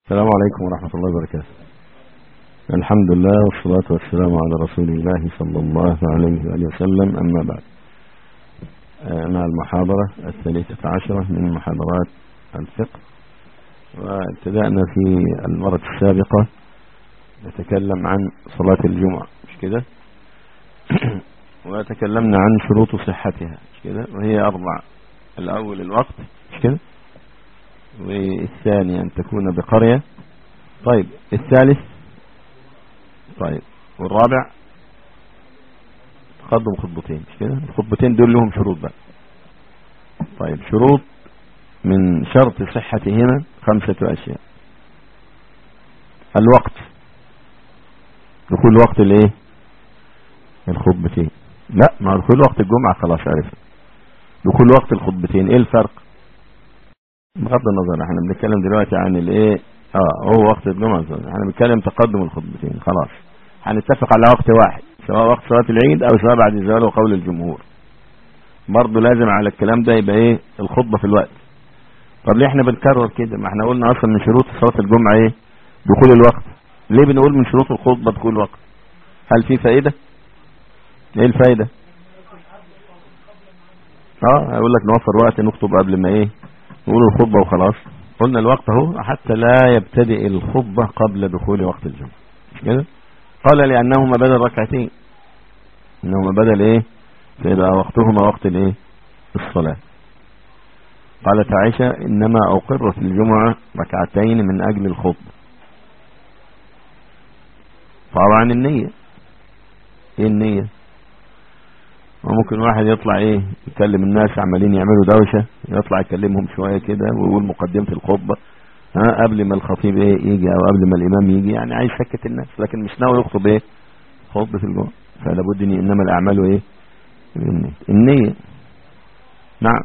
السلام عليكم ورحمة الله وبركاته الحمد لله والصلاة والسلام على رسول الله صلى الله عليه وآله وسلم أما بعد مع المحاضرة الثالثة عشرة من محاضرات الفقه وابتدأنا في المرة السابقة نتكلم عن صلاة الجمعة مش كده وتكلمنا عن شروط صحتها مش كده وهي أربع الأول الوقت مش كده والثاني أن تكون بقرية طيب الثالث طيب والرابع تقدم خطبتين مش كده الخطبتين دول لهم شروط بقى طيب شروط من شرط صحتهما خمسة أشياء الوقت دخول وقت الايه الخطبتين لا مع دخول وقت الجمعة خلاص عرفنا دخول وقت الخطبتين ايه الفرق بغض النظر احنا بنتكلم دلوقتي عن الايه اه هو وقت الجمعة احنا بنتكلم تقدم الخطبتين خلاص هنتفق على وقت واحد سواء وقت صلاة العيد او سواء بعد الزوال وقول الجمهور برضه لازم على الكلام ده يبقى ايه الخطبة في الوقت طب ليه احنا بنكرر كده ما احنا قلنا اصلا من شروط صلاة الجمعة ايه دخول الوقت ليه بنقول من شروط الخطبة دخول الوقت هل في فائدة ايه الفائدة اه اقول لك نوفر وقت نخطب قبل ما ايه نقول الخطبة وخلاص قلنا الوقت اهو حتى لا يبتدئ الخطبة قبل دخول وقت الجمعة مش كده قال لأنهما بدل ركعتين إنهما بدل إيه فيبقى وقتهما وقت الإيه الصلاة قالت عائشة إنما أقرت الجمعة ركعتين من أجل الخطبة طبعا النية إيه النية وممكن واحد يطلع إيه يكلم الناس عمالين يعملوا دوشة يطلع يكلمهم شوية كده ويقول مقدمة الخطبة ها قبل ما الخطيب ايه يجي او قبل ما الامام يجي يعني عايز يسكت الناس لكن مش ناوي يخطب ايه خطبه الجمعه فلا بد ان انما الاعمال ايه النية. النية نعم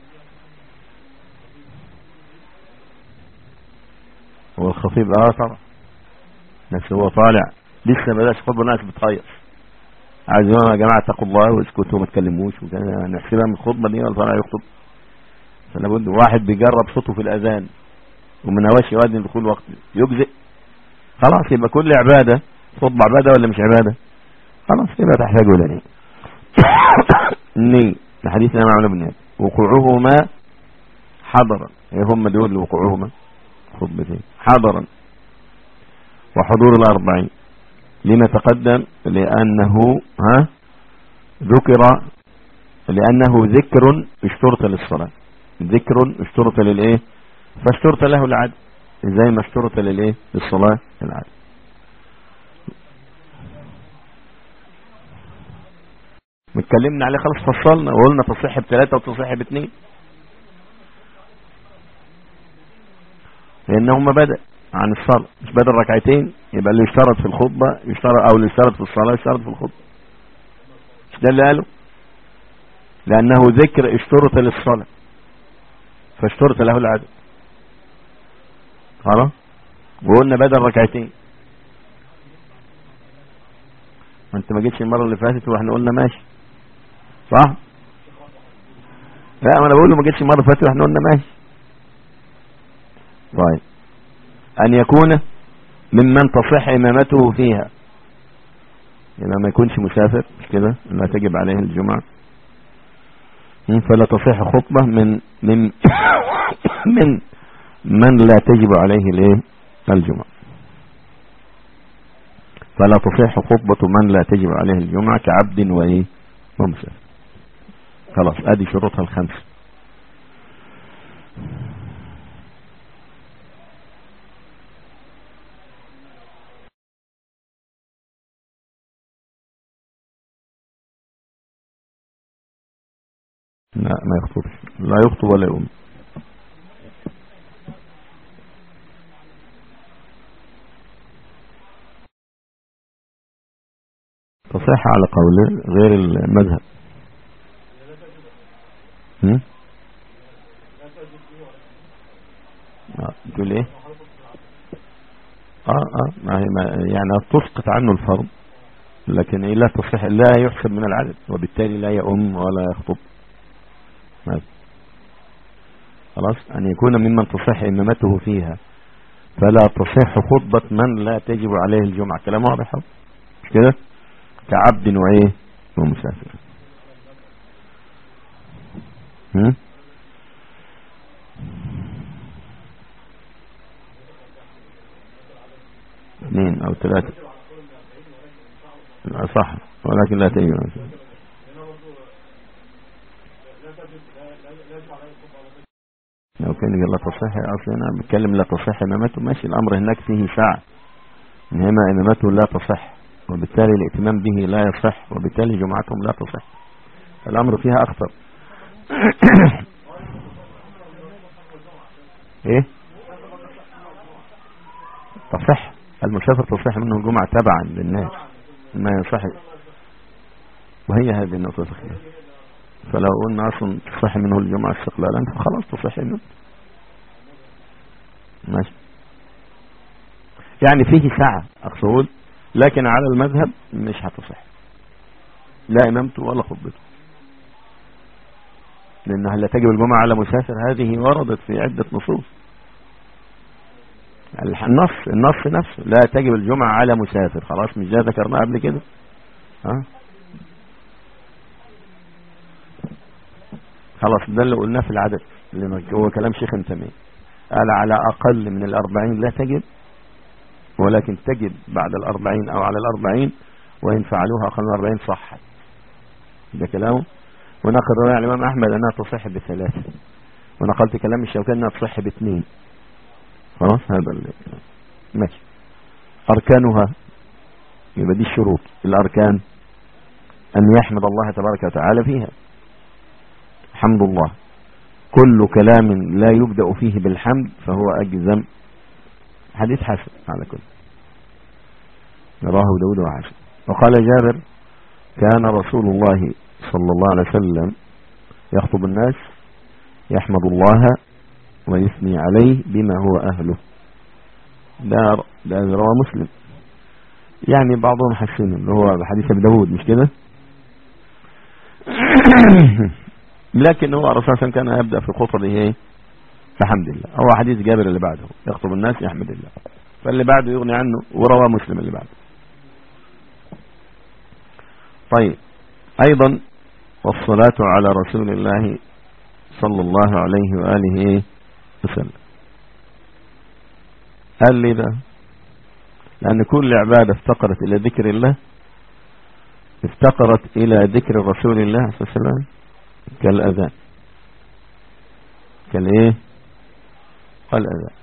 هو الخطيب اه طبعا بس هو طالع لسه بلاش خطبه ناس بتخيص عايز يا جماعه اتقوا الله واسكتوا ما تكلموش وكذا نحسبها من الخطبه دي ولا طالع يخطب فلا بد واحد بيجرب صوته في الاذان ومن هواش يؤذن دخول وقت يجزئ خلاص يبقى كل عبادة خطبة عبادة ولا مش عبادة خلاص يبقى تحتاج إلى نية النية الحديث الإمام عمرو بن وقوعهما حضرا ايه هم دول وقوعهما خطبتين حضرا وحضور الأربعين لما تقدم لأنه ها ذكر لأنه ذكر اشترط للصلاة ذكر اشترط للإيه فاشترط له العدل زي ما اشترط للايه للصلاة العدل اتكلمنا عليه خلاص فصلنا وقلنا تصح بثلاثة وتصح باثنين لانهما بدأ عن الصلاة مش بدل ركعتين يبقى اللي يشترط في الخطبة يشترط او اللي يشترط في الصلاة يشترط في الخطبة مش ده اللي قاله لانه ذكر اشترط للصلاة فاشترط له العدل خلاص وقلنا بدل ركعتين ما انت ما جيتش المره اللي فاتت واحنا قلنا ماشي صح لا ما انا بقول له ما جيتش المره اللي فاتت واحنا قلنا ماشي طيب ان يكون ممن تصح امامته فيها يبقى ما يكونش مسافر مش كده لا تجب عليه الجمعه فلا تصح خطبه من من من من لا تجب عليه الايه الجمعة فلا تصح خطبة من لا تجب عليه الجمعة كعبد وايه ومسافر خلاص ادي شروطها الخمس لا ما يخطبش لا يخطب ولا يؤمن تصح على قول غير المذهب تقول ايه اه اه ما هي ما يعني تسقط عنه الفرض لكن لا تصح لا يحسب من العدد وبالتالي لا يؤم ولا يخطب خلاص أن يكون ممن تصح إمامته فيها فلا تصح خطبة من لا تجب عليه الجمعة كلام واضح أهو. مش كده كعبد وإيه ومسافر هم؟ اثنين او ثلاثة لا صح ولكن لا تجب لو كان قال لا تصح اصلا انا بتكلم لا تصح امامته ماشي الامر هناك فيه ساعة انما امامته لا تصح وبالتالي الائتمام به لا يصح وبالتالي جمعتهم لا تصح الامر فيها اخطر ايه تصح المسافر تصح منه الجمعة تبعا للناس ما يصح وهي هذه النقطة الخلاف فلو قلنا اصلا تصح منه الجمعة استقلالا فخلاص تصح منه ماشي يعني فيه سعة اقصد لكن على المذهب مش هتصح لا امامته ولا خطبته لانها لا تجب الجمعة على مسافر هذه وردت في عدة نصوص النص النص نفسه لا تجب الجمعة على مسافر خلاص مش ده ذكرناه قبل كده ها خلاص ده اللي قلناه في العدد اللي هو كلام شيخ تميم قال على أقل من الأربعين لا تجب ولكن تجب بعد الأربعين أو على الأربعين وإن فعلوها أقل من الأربعين صحت ده كلامه ونقل رواية الإمام أحمد أنها تصح بثلاثة ونقلت كلام الشوكاني أنها تصح باثنين خلاص هذا اللي ماشي أركانها يبقى دي الشروط الأركان أن يحمد الله تبارك وتعالى فيها حمد الله كل كلام لا يبدأ فيه بالحمد فهو أجزم حديث حسن على كل رواه داود وحسن وقال جابر كان رسول الله صلى الله عليه وسلم يخطب الناس يحمد الله ويثني عليه بما هو أهله ده ده رواه مسلم يعني بعضهم حسنه اللي هو بحديث ابي داود مش كده لكن هو الرسول صلى الله عليه وسلم كان يبدأ في خطبه ايه فحمد الله هو حديث جابر اللي بعده يخطب الناس يحمد الله فاللي بعده يغني عنه وروى مسلم اللي بعده طيب ايضا والصلاة على رسول الله صلى الله عليه وآله وسلم قال لي ده لأن كل عبادة افتقرت إلى ذكر الله افتقرت إلى ذكر رسول الله صلى الله عليه وسلم كالأذان كالإيه الأذان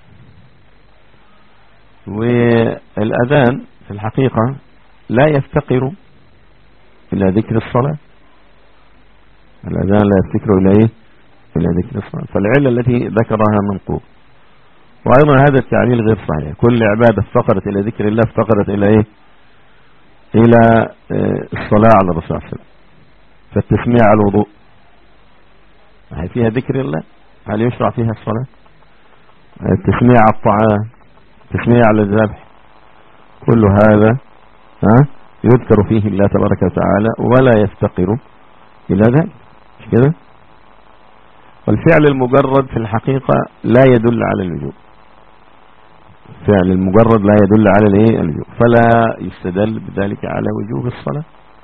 والأذان في الحقيقة لا يفتقر إلى ذكر الصلاة الأذان لا يفتقر إلى إيه إلى ذكر الصلاة فالعلة التي ذكرها منقوب وأيضا هذا التعليل غير صحيح كل عبادة افتقرت إلى ذكر الله افتقرت إلى إيه إلى الصلاة على الرسول صلى الله عليه وسلم فالتسميع على الوضوء هي فيها ذكر الله هل يشرع فيها الصلاة التسميع على الطعام التسميع على الذبح كل هذا ها يذكر فيه الله تبارك وتعالى ولا يفتقر إلى ذلك مش كده والفعل المجرد في الحقيقة لا يدل على اللجوء فعل المجرد لا يدل على الايه اللجوء فلا يستدل بذلك على وجوب الصلاة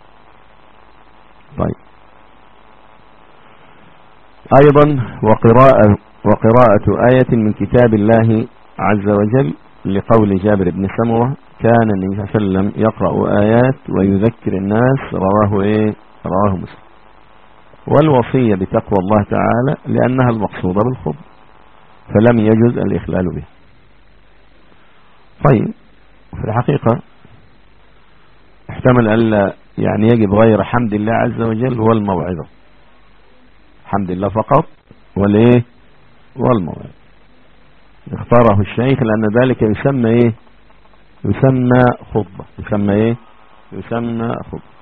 طيب ايضا وقراءة وقراءة آية من كتاب الله عز وجل لقول جابر بن سمرة كان النبي صلى الله عليه وسلم يقرأ آيات ويذكر الناس رواه ايه رواه مسلم والوصية بتقوى الله تعالى لأنها المقصودة بالخطب فلم يجوز الإخلال به طيب في الحقيقة احتمل ألا يعني يجب غير حمد الله عز وجل هو الموعظة حمد الله فقط والايه والموعظة اختاره الشيخ لأن ذلك يسمى ايه يسمى خطبة يسمى ايه يسمى خطبة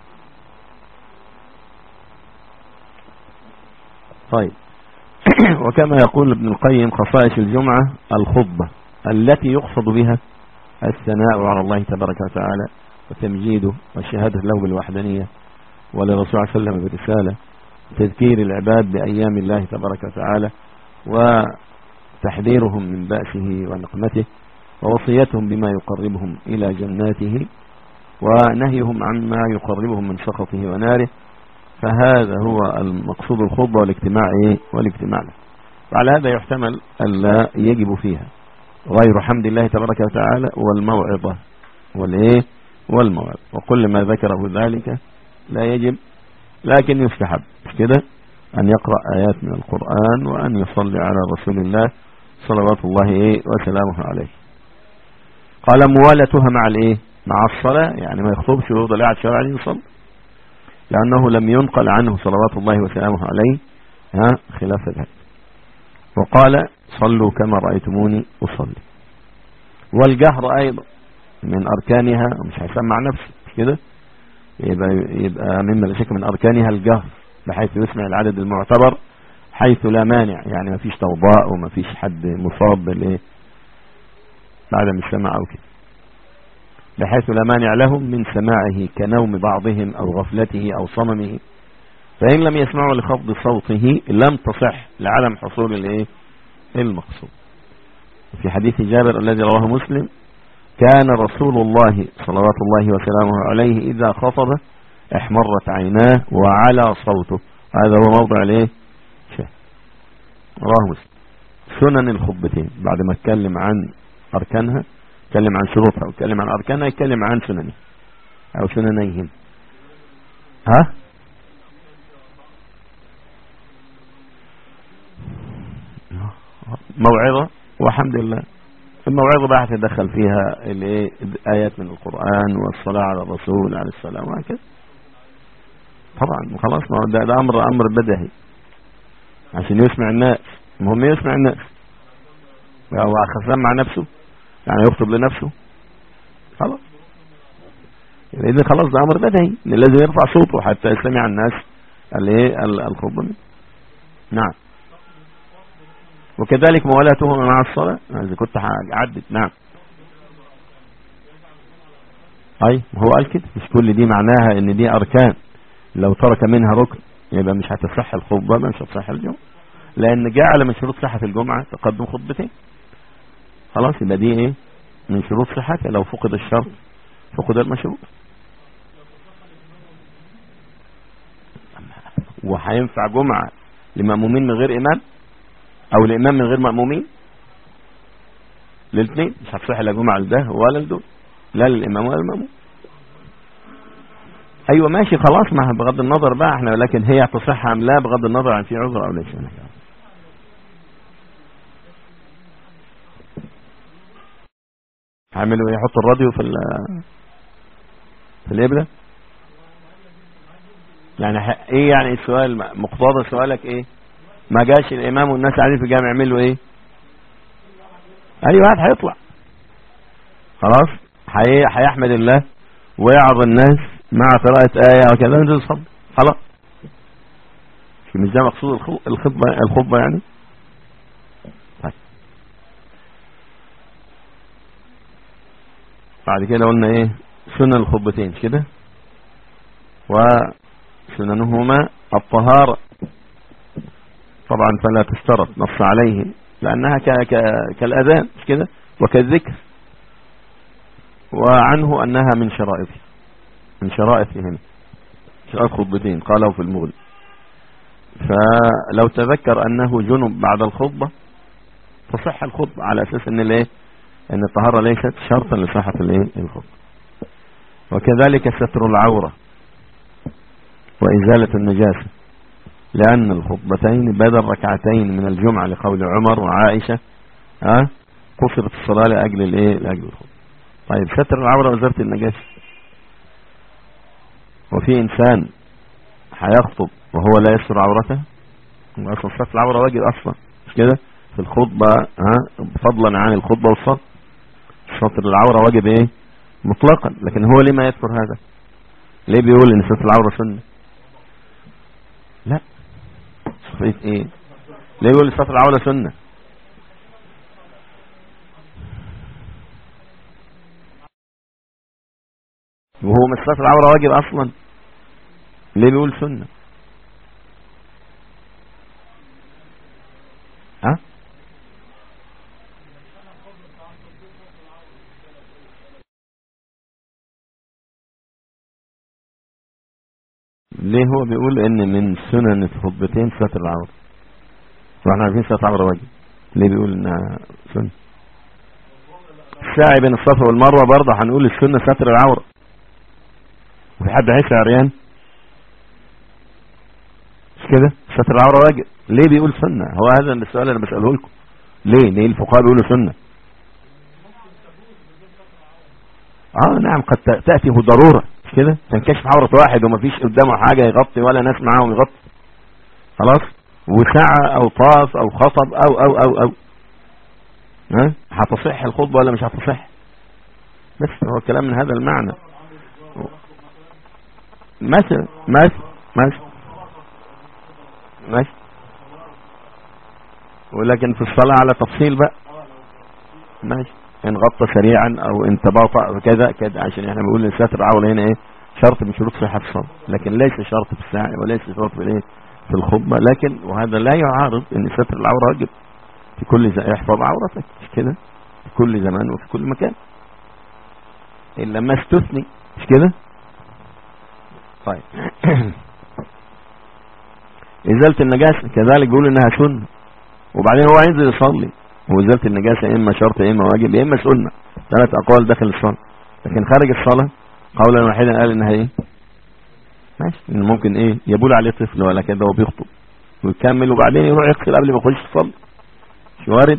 طيب وكما يقول ابن القيم خصائص الجمعة الخطبة التي يقصد بها الثناء على الله تبارك وتعالى وتمجيده والشهادة له بالوحدانية وللرسول صلى الله عليه وسلم بالرسالة تذكير العباد بأيام الله تبارك وتعالى وتحذيرهم من بأسه ونقمته ووصيتهم بما يقربهم إلى جناته ونهيهم عما يقربهم من سخطه وناره فهذا هو المقصود الخطبة والاجتماع إيه؟ والاجتماع له وعلى هذا يحتمل ألا يجب فيها غير حمد الله تبارك وتعالى والموعظة والإيه والموعظة وكل ما ذكره ذلك لا يجب لكن يستحب مش كده أن يقرأ آيات من القرآن وأن يصلي على رسول الله صلوات الله إيه وسلامه عليه قال موالتها مع الإيه مع الصلاة يعني ما يخطبش ويفضل قاعد شوية عليه يصلي لأنه لم ينقل عنه صلوات الله وسلامه عليه ها خلاف ذلك وقال صلوا كما رأيتموني أصلي والجهر أيضا من أركانها مش هيسمع نفسه مش كده يبقى, يبقى مما لا شك من أركانها الجهر بحيث يسمع العدد المعتبر حيث لا مانع يعني ما فيش توضاء وما فيش حد مصاب بالايه بعدم السمع أو كده بحيث لا مانع لهم من سماعه كنوم بعضهم أو غفلته أو صممه فإن لم يسمعوا لخفض صوته لم تصح لعدم حصول الايه المقصود في حديث جابر الذي رواه مسلم كان رسول الله صلوات الله وسلامه عليه إذا خطب احمرت عيناه وعلى صوته هذا هو موضع الايه رواه مسلم سنن الخطبتين بعد ما اتكلم عن اركانها اتكلم عن شروطها واتكلم عن اركانها يتكلم عن سننها او سننيهم ها موعظة وحمد لله الموعظة بقى هتدخل فيها الايه آيات من القرآن والصلاة على الرسول عليه السلام وهكذا طبعا خلاص ما ده, ده أمر أمر بدهي عشان يسمع الناس المهم يسمع الناس هو خسران مع نفسه يعني يخطب لنفسه خلاص إذا خلاص ده أمر بدهي لازم يرفع صوته حتى يستمع الناس الايه الخطبة منه نعم وكذلك موالاتهما مع الصلاة إذا كنت عدت نعم أي هو قال كده مش كل دي معناها ان دي أركان لو ترك منها ركن يبقى مش هتصح الخطبة مش هتصح الجمعة لأن جعل من شروط صحة الجمعة تقدم خطبتين خلاص يبقى دي ايه من شروط صحتها لو فقد الشرط فقد المشروط وهينفع جمعة لمأمومين من غير إمام او الامام من غير مأمومين للاثنين مش هتصح لا جمعة لده ولا لدول لا للامام ولا المأموم ايوه ماشي خلاص ما بغض النظر بقى احنا لكن هي تصح ام لا بغض النظر عن في عذر او ليس هعملوا ايه يحط الراديو في في الابره يعني ايه يعني السؤال مقتضى سؤالك ايه ما جاش الامام والناس قاعدين في الجامع يعملوا ايه اي واحد هيطلع خلاص هيحمد الله ويعظ الناس مع قراءة آية وكذا ينزل الصب خلاص مش ده مقصود الخطبة الخطبة يعني طيب بعد كده قلنا ايه سنن الخطبتين كده وسننهما الطهارة طبعا فلا تشترط نص عليه لأنها كالأذان مش كده وكالذكر وعنه أنها من شرائطه من شرائطه هنا شرائط خطبتين قالوا في المغل فلو تذكر أنه جنب بعد الخطبة تصح الخطبة على أساس أن الايه أن الطهارة ليست شرطا لصحة الايه الخطبة وكذلك ستر العورة وإزالة النجاسة لأن الخطبتين بدل ركعتين من الجمعة لقول عمر وعائشة ها قصرت الصلاة لأجل الايه لأجل الخطبة طيب ستر العورة وزارة النجاسة وفي إنسان هيخطب وهو لا يستر عورته اصلا ستر العورة واجب اصلا مش كده في الخطبة ها فضلا عن الخطبة والصلاة ستر العورة واجب ايه مطلقا لكن هو ليه ما يذكر هذا ليه بيقول ان ستر العورة سنة لا صفية ايه ليه يقول ستر العورة سنة وهو مش ستر العورة واجب اصلا ليه بيقول سنة ها ليه هو بيقول ان من سنن الخطبتين ستر العورة واحنا عارفين ستر العورة واجب ليه بيقول انها سنة الساعي بين الصفا والمروة برضه هنقول السنة ستر العورة وفي حد هيسعى عريان مش كده ستر العورة واجب ليه بيقول سنة هو هذا السؤال اللي بسأله لكم ليه ليه الفقهاء بيقولوا سنة اه نعم قد تأتيه ضرورة مش كده تنكشف عورة واحد ومفيش قدامه حاجة يغطي ولا ناس معاهم يغطي خلاص وسعى او طاف او خطب او او او او ها هتصح الخطبة ولا مش هتصح بس هو كلام من هذا المعنى مثلا مثلا مثلا ماشي ولكن في الصلاة على تفصيل بقى ماشي ان غطى سريعا او ان تباطأ كذا كذا عشان احنا بنقول الستر عورة هنا ايه شرط من شروط صحة الصلاة لكن ليس شرط في الساعة وليس شرط في الايه في الخطبة لكن وهذا لا يعارض ان ستر العورة واجب في كل زمان احفظ عورتك مش كده في كل زمان وفي كل مكان الا ما استثني مش كده طيب ازالة النجاسة كذلك بيقول انها سنة وبعدين هو ينزل يصلي وازالة النجاسة اما شرط اما واجب اما سنة ثلاث اقوال داخل الصلاة لكن خارج الصلاة قولا واحدا قال انها ايه ماشي ان ممكن ايه يبول عليه طفل ولا كده وبيخطب ويكمل وبعدين يروح يغسل قبل ما يخش يصلي مش وارد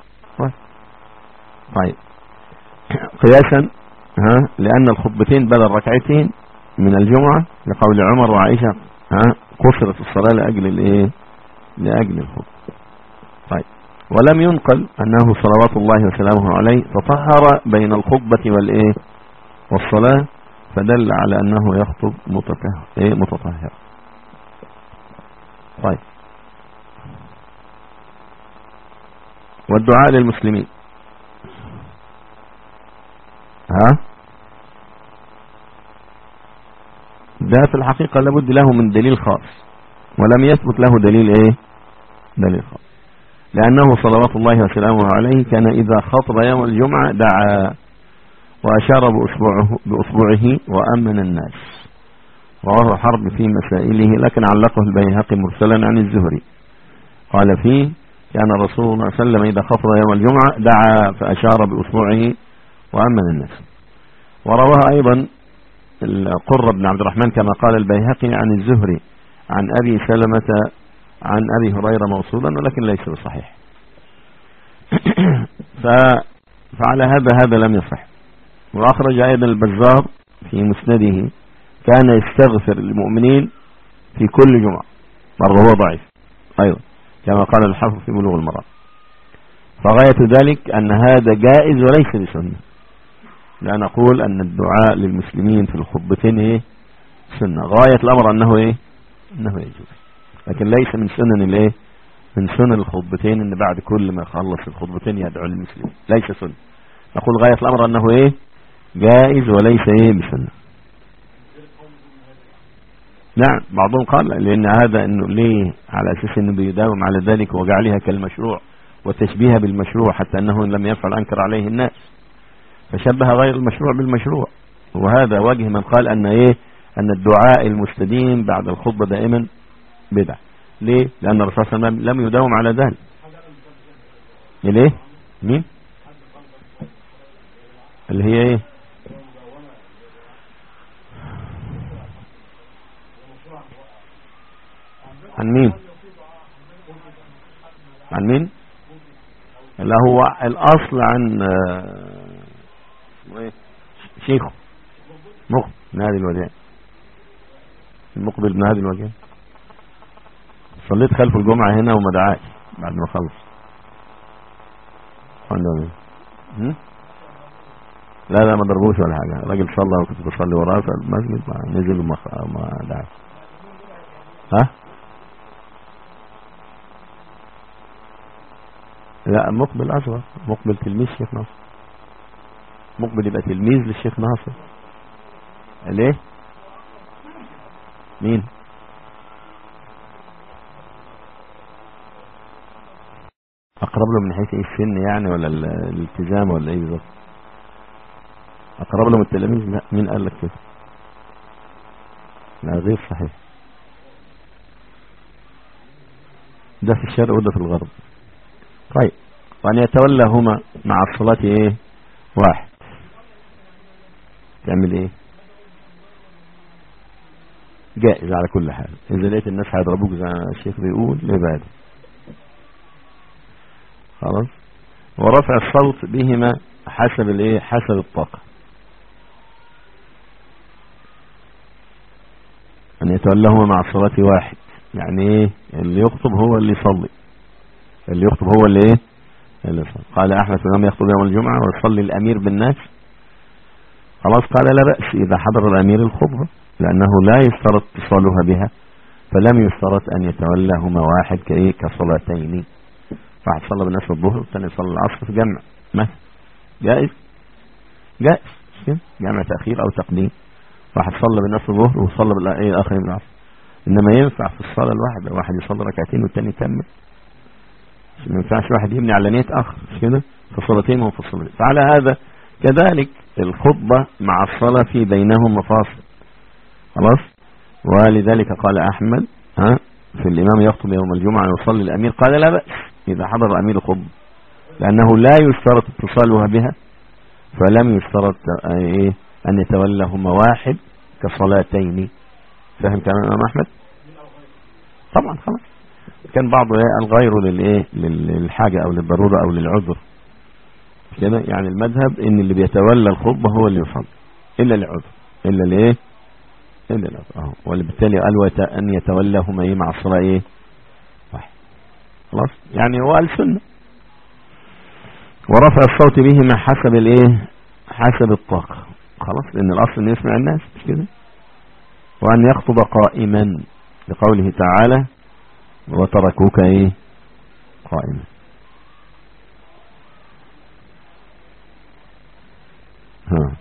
طيب قياسا ها لان الخطبتين بدل ركعتين من الجمعة لقول عمر وعائشة ها قصرت الصلاة لأجل الايه لأجل الخطبة طيب ولم ينقل أنه صلوات الله وسلامه عليه تطهر بين الخطبة والإيه والصلاة فدل على أنه يخطب متطهر إيه متطهر طيب والدعاء للمسلمين ها ده في الحقيقة لابد له من دليل خاص ولم يثبت له دليل ايه دليل خاص لأنه صلوات الله وسلامه عليه كان إذا خطب يوم الجمعة دعا وأشار بأصبعه, بأصبعه وأمن الناس رواه حرب في مسائله لكن علقه البيهقي مرسلا عن الزهري قال فيه كان رسول الله صلى الله عليه وسلم إذا خطب يوم الجمعة دعا فأشار بأصبعه وأمن الناس ورواه أيضا القرة بن عبد الرحمن كما قال البيهقي عن الزهري عن أبي سلمة عن أبي هريرة موصولا ولكن ليس بصحيح فعلى هذا هذا لم يصح وأخرج أيضا البزار في مسنده كان يستغفر للمؤمنين في كل جمعة برضه هو ضعيف أيضا كما قال الحافظ في بلوغ المرأة فغاية ذلك أن هذا جائز وليس بسنة لا نقول أن الدعاء للمسلمين في الخطبتين إيه سنة غاية الأمر أنه إيه أنه يجوز لكن ليس من سنن الإيه من سنن الخطبتين أن بعد كل ما يخلص الخطبتين يدعو للمسلمين ليس سنة نقول غاية الأمر أنه إيه جائز وليس إيه بسنة نعم بعضهم قال لأن هذا أنه ليه على أساس أنه بيداوم على ذلك وجعلها كالمشروع وتشبيها بالمشروع حتى أنه لم يفعل أنكر عليه الناس فشبه غير المشروع بالمشروع وهذا وجه من قال أن إيه أن الدعاء المستديم بعد الخطبة دائما بدع ليه لأن الرسول صلى الله عليه وسلم لم يداوم على ذلك ليه مين اللي هي ايه عن مين عن مين اللي هو الاصل عن ايه شيخه مقبل بن هذه الوديع المقبل بن هذه الوديع صليت خلف الجمعة هنا وما دعاش بعد ما خلص عنده مين لا لا ما ضربوش ولا حاجة الراجل صلى وكنت بصلي وراه في المسجد ما نزل وما ما دعاش ها لا مقبل أصغر مقبل تلميذ الشيخ ناصر مقبل يبقى تلميذ للشيخ ناصر ليه مين اقرب له من حيث ايه السن يعني ولا الالتزام ولا ايه بالظبط اقرب له من التلاميذ لا مين قال لك كده لا غير صحيح ده في الشرق وده في الغرب طيب وأن يتولاهما مع الصلاة ايه واحد تعمل ايه جائز على كل حال اذا لقيت الناس هيضربوك زي ما الشيخ بيقول لبعد خلاص ورفع الصوت بهما حسب الايه حسب الطاقة ان يتولاهما مع الصلاة واحد يعني ايه اللي يخطب هو اللي يصلي اللي يخطب هو اللي ايه اللي يصلي قال احمد بن يخطب يوم الجمعة ويصلي الامير بالناس خلاص قال لا بأس اذا حضر الامير الخطبة لانه لا يشترط اتصالها بها فلم يشترط ان يتولاهما واحد كايه كصلاتين واحد صلى بالناس الظهر والثاني صلى العصر في جمع مثلا جائز جائز جمع تأخير او تقديم واحد صلى بالناس الظهر وصلى بالاخر بالعصر انما ينفع في الصلاة الواحدة واحد يصلي ركعتين والتاني يكمل ما ينفعش واحد يبني على نية اخر مش كده في صلاتين ومفصلين فعلى هذا كذلك الخطبة مع الصلاة في بينهم مفاصل خلاص ولذلك قال احمد ها في الامام يخطب يوم الجمعة يصلي الامير قال لا بأس اذا حضر الامير خطبة لانه لا يشترط اتصالها بها فلم يشترط ايه ان يتولاهما واحد كصلاتين فاهم كلام الامام احمد طبعا خلاص كان بعضه الغير للايه للحاجة او للضرورة او للعذر كده يعني المذهب ان اللي بيتولى الخطبة هو اللي يصلي الا لعذر الا لايه الا لعذر اهو وبالتالي قال ان يتولاهما ايه مع الصلاة ايه واحد خلاص يعني هو قال سنة ورفع الصوت بهما حسب الايه حسب الطاقة خلاص لان الاصل ان يسمع الناس مش كده وأن يخطب قائما لقوله تعالى وتركوك ايه قائما ها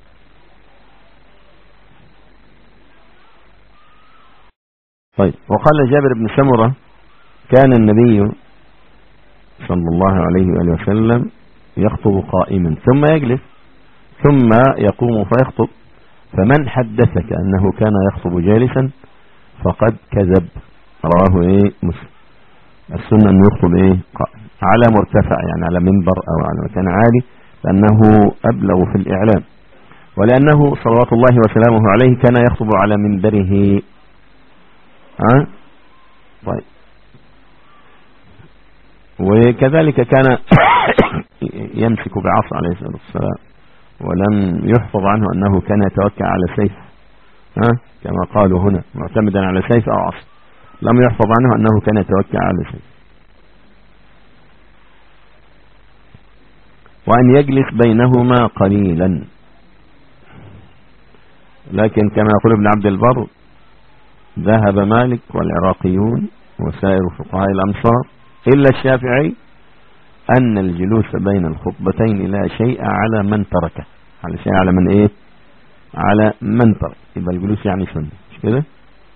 طيب وقال جابر بن سمرة كان النبي صلى الله عليه وآله وسلم يخطب قائما ثم يجلس ثم يقوم فيخطب فمن حدثك أنه كان يخطب جالسا فقد كذب رواه ايه مسلم السنة أنه يخطب ايه على مرتفع يعني على منبر أو على مكان عالي لأنه أبلغ في الإعلام ولأنه صلوات الله وسلامه عليه كان يخطب على منبره ها طيب وكذلك كان يمسك بعصا عليه الصلاة والسلام ولم يحفظ عنه أنه كان يتوكل على سيف ها كما قالوا هنا معتمدا على سيف أو عصا لم يحفظ عنه أنه كان يتوكل على سيف وأن يجلس بينهما قليلا لكن كما يقول ابن عبد البر ذهب مالك والعراقيون وسائر فقهاء الأمصار إلا الشافعي أن الجلوس بين الخطبتين لا شيء على من تركه على شيء على من إيه على من ترك يبقى الجلوس يعني سنة مش كده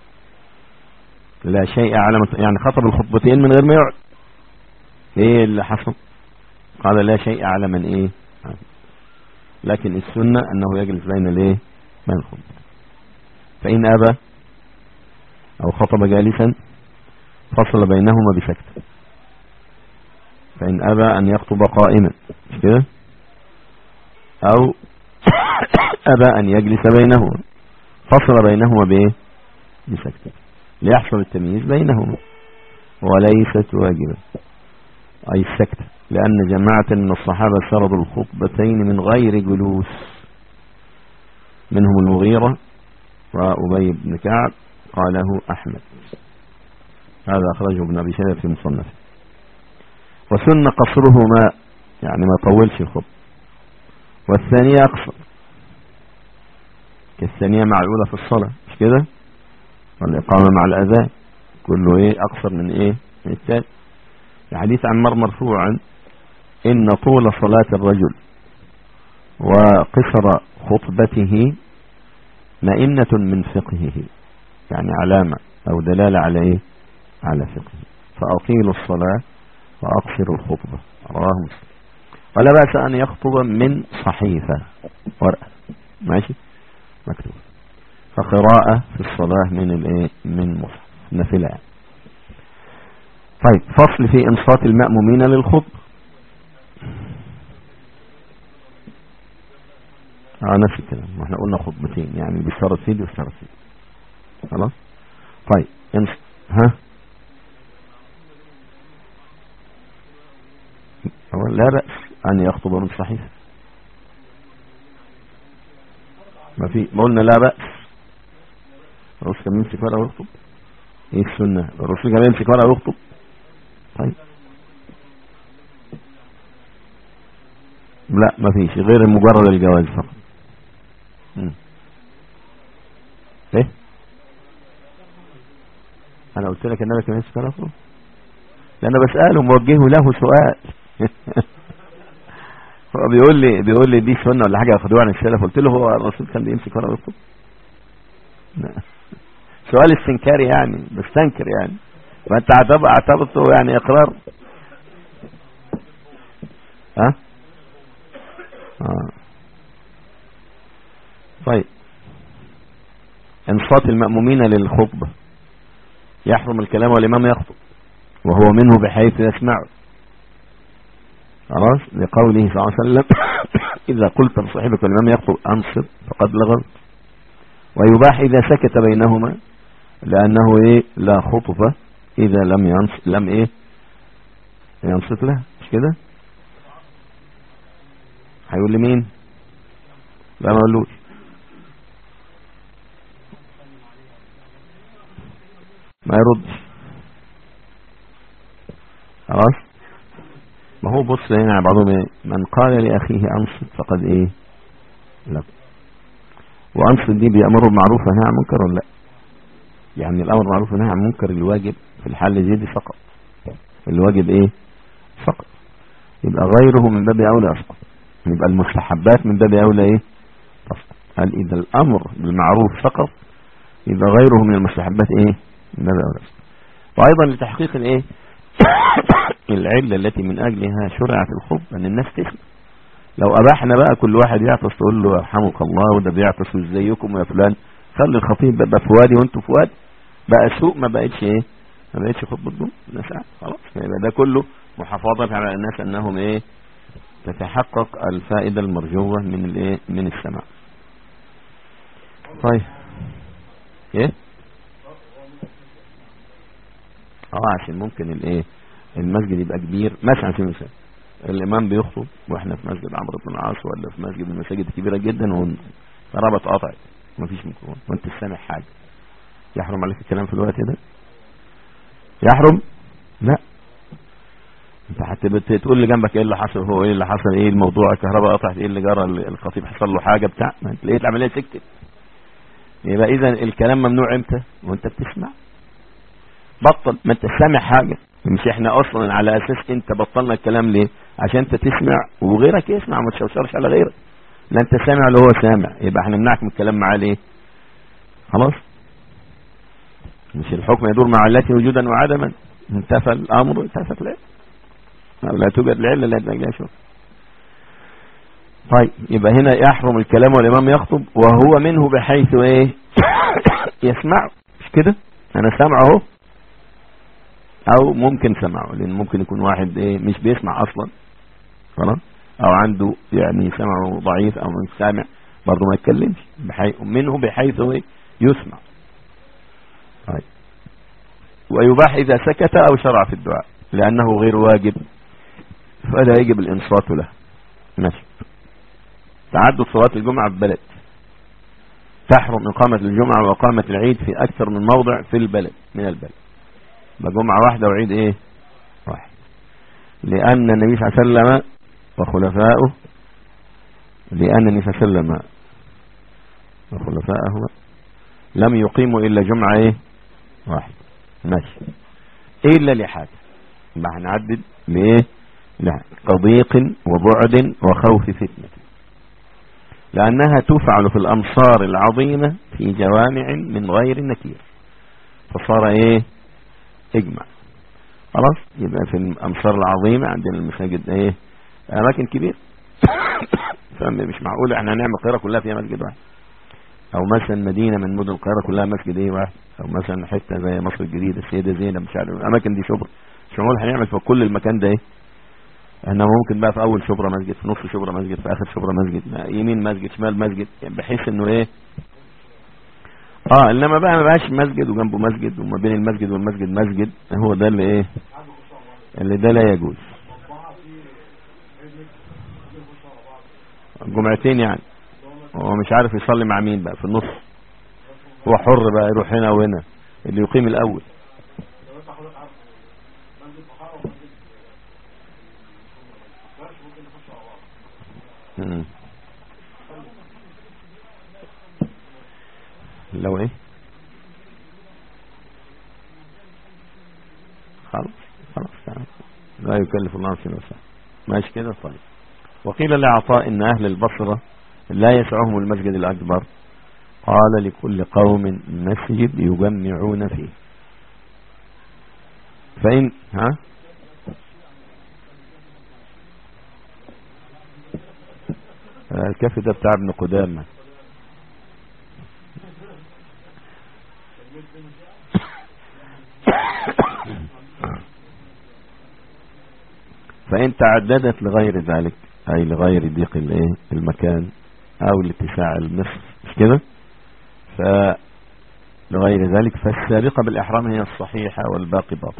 لا شيء على من يعني خطب الخطبتين من غير ما يقعد ايه اللي حصل قال لا شيء على من ايه لكن السنة انه يجلس بين الايه بين الخطبة فان ابى او خطب جالسا فصل بينهما بسكت فإن أبى أن يخطب قائما مش كده أو أبى أن يجلس بينهما فصل بينهما بإيه بسكت ليحصل التمييز بينهما وليست واجبة أي السكت لأن جماعة من الصحابة سردوا الخطبتين من غير جلوس منهم المغيرة وأبي بن كعب قاله أحمد هذا أخرجه ابن أبي شيبة في مصنفه وسن قصرهما يعني ما طولش الخطب والثانية أقصر كالثانية مع الأولى في الصلاة مش كده والإقامة مع الأذان كله إيه أقصر من إيه من الثاني الحديث عن مر مرفوعا إن طول صلاة الرجل وقصر خطبته مئنة من فقهه يعني علامة أو دلالة على إيه على فقهه فأطيلوا الصلاة وأقصر الخطبة رواه مسلم ولا بأس أن يخطب من صحيفة ورقة ماشي مكتوب فقراءة في الصلاة من الايه من مصحف نفلة طيب فصل في انصات المأمومين للخطبة اه نفس الكلام واحنا قلنا خطبتين يعني بيشترط فيه بيشترط فيه خلاص طيب انص... ها لا بأس أن يخطب من صحيح ما في ما قلنا لا بأس الرسول كان يمسك ورقة ويخطب ايه السنة الرسول كان يمسك ورقة ويخطب طيب لا ما فيش غير مجرد الجواز فقط ايه انا قلت لك النبي كان يمسك ورقة ويخطب لأن بسأله موجهه له سؤال هو بيقول لي بيقول لي دي سنه ولا حاجه ياخدوها عن السلف قلت له هو الرسول كان بيمسك ورقه ويكتب سؤال استنكاري يعني بستنكر يعني ما انت اعتبرته يعني اقرار ها آه. طيب انصات المأمومين للخطبة يحرم الكلام والإمام يخطب وهو منه بحيث يسمعه خلاص لقوله صلى الله عليه وسلم إذا قلت لصاحبك الإمام يخطب أنصت فقد لغوت ويباح إذا سكت بينهما لأنه إيه لا خطفة إذا لم ينصت لم إيه ينصت له مش كده هيقول لمين لا ما قالوش ما يردش خلاص ما هو بص هنا بعضهم ايه من قال لأخيه أنصت فقد ايه لا وأنصت دي بيأمر بالمعروف ونهى عن منكر ولا لا يعني الأمر معروف ونهى عن منكر الواجب في الحال زي دي فقط الواجب ايه فقط يبقى غيره من باب أولى أسقط يبقى المستحبات من باب أولى ايه تسقط قال إذا الأمر بالمعروف فقط يبقى غيره من المستحبات ايه من باب أولى أسقط وأيضا لتحقيق الايه العلة التي من أجلها شرعت الخب أن الناس تسمع لو أباحنا بقى كل واحد يعطس تقول له يرحمك الله وده بيعطس ازيكم يا فلان خلي الخطيب بقى في وادي وانتوا في وادي بقى سوق ما بقتش ايه ما بقتش خطبة الجمعة الناس خلاص يبقى ده كله محافظة على الناس انهم ايه تتحقق الفائدة المرجوة من الايه من السماع طيب ايه اه عشان ممكن الايه المسجد يبقى كبير مثلا في مثال الامام بيخطب واحنا في مسجد عمرو بن العاص ولا في مسجد من المساجد الكبيره جدا وربط قطع مفيش ميكروفون وانت سامع حاجه يحرم عليك الكلام في الوقت ده يحرم لا انت حتى تقول لي جنبك ايه اللي حصل هو ايه اللي حصل ايه الموضوع الكهرباء قطعت ايه اللي جرى الخطيب حصل له حاجه بتاع ما انت لقيت العمليه سكتت يبقى اذا الكلام ممنوع امتى وانت بتسمع بطل ما انت سامع حاجة مش احنا اصلا على اساس انت بطلنا الكلام ليه عشان انت تسمع وغيرك يسمع ما تشوشرش على غيرك لا انت سامع اللي هو سامع يبقى احنا نمنعك من الكلام معاه ليه خلاص مش الحكم يدور مع علته وجودا وعدما انتفى الامر انتفت العلة لا توجد العلة لا تلاقيها شوف طيب يبقى هنا يحرم الكلام والامام يخطب وهو منه بحيث ايه يسمع مش كده انا سامعه اهو او ممكن سمعه لان ممكن يكون واحد ايه مش بيسمع اصلا خلاص او عنده يعني سمعه ضعيف او مش سامع برضه ما يتكلمش بحيث منه بحيث ايه يسمع طيب ويباح اذا سكت او شرع في الدعاء لانه غير واجب فلا يجب الانصات له ماشي تعدد صلاة الجمعة في بلد تحرم إقامة الجمعة وإقامة العيد في أكثر من موضع في البلد من البلد بجمعة واحدة وعيد ايه واحد لأن النبي صلى الله عليه وسلم وخلفائه لأن النبي صلى الله عليه وسلم وخلفائه لم يقيموا إلا جمعة ايه واحد ماشي إلا لحاجة ما هنعدد لإيه كضيق وبعد وخوف فتنة لأنها تفعل في الأمصار العظيمة في جوامع من غير نكير فصار ايه اجمع خلاص يبقى في الامصار العظيمة عندنا المساجد ايه اماكن كبيرة مش معقول احنا هنعمل القاهرة كلها فيها مسجد واحد او مثلا مدينة من مدن القاهرة كلها مسجد ايه واحد او مثلا حتة زي مصر الجديدة السيدة زينب مش عارف الاماكن دي شبر شمول هنعمل في كل المكان ده ايه احنا ممكن بقى في اول شبرا مسجد في نص شبرا مسجد في اخر شبرا مسجد يمين مسجد شمال مسجد يعني بحيث انه ايه اه انما بقى ما بقاش مسجد وجنبه مسجد وما بين المسجد والمسجد مسجد هو ده اللي ايه اللي ده لا يجوز جمعتين يعني هو مش عارف يصلي مع مين بقى في النص هو حر بقى يروح هنا وهنا اللي يقيم الاول مم. لو ايه خلاص خلاص تعال. لا يكلف الله نفسا وسعها ماشي كده طيب وقيل لعطاء ان اهل البصرة لا يسعهم المسجد الاكبر قال لكل قوم مسجد يجمعون فيه فإن ها الكف ده بتاع ابن قدامة فإن تعددت لغير ذلك أي لغير ضيق الايه المكان أو لاتساع المصر مش كده فلغير ذلك فالسابقة بالإحرام هي الصحيحة والباقي باطل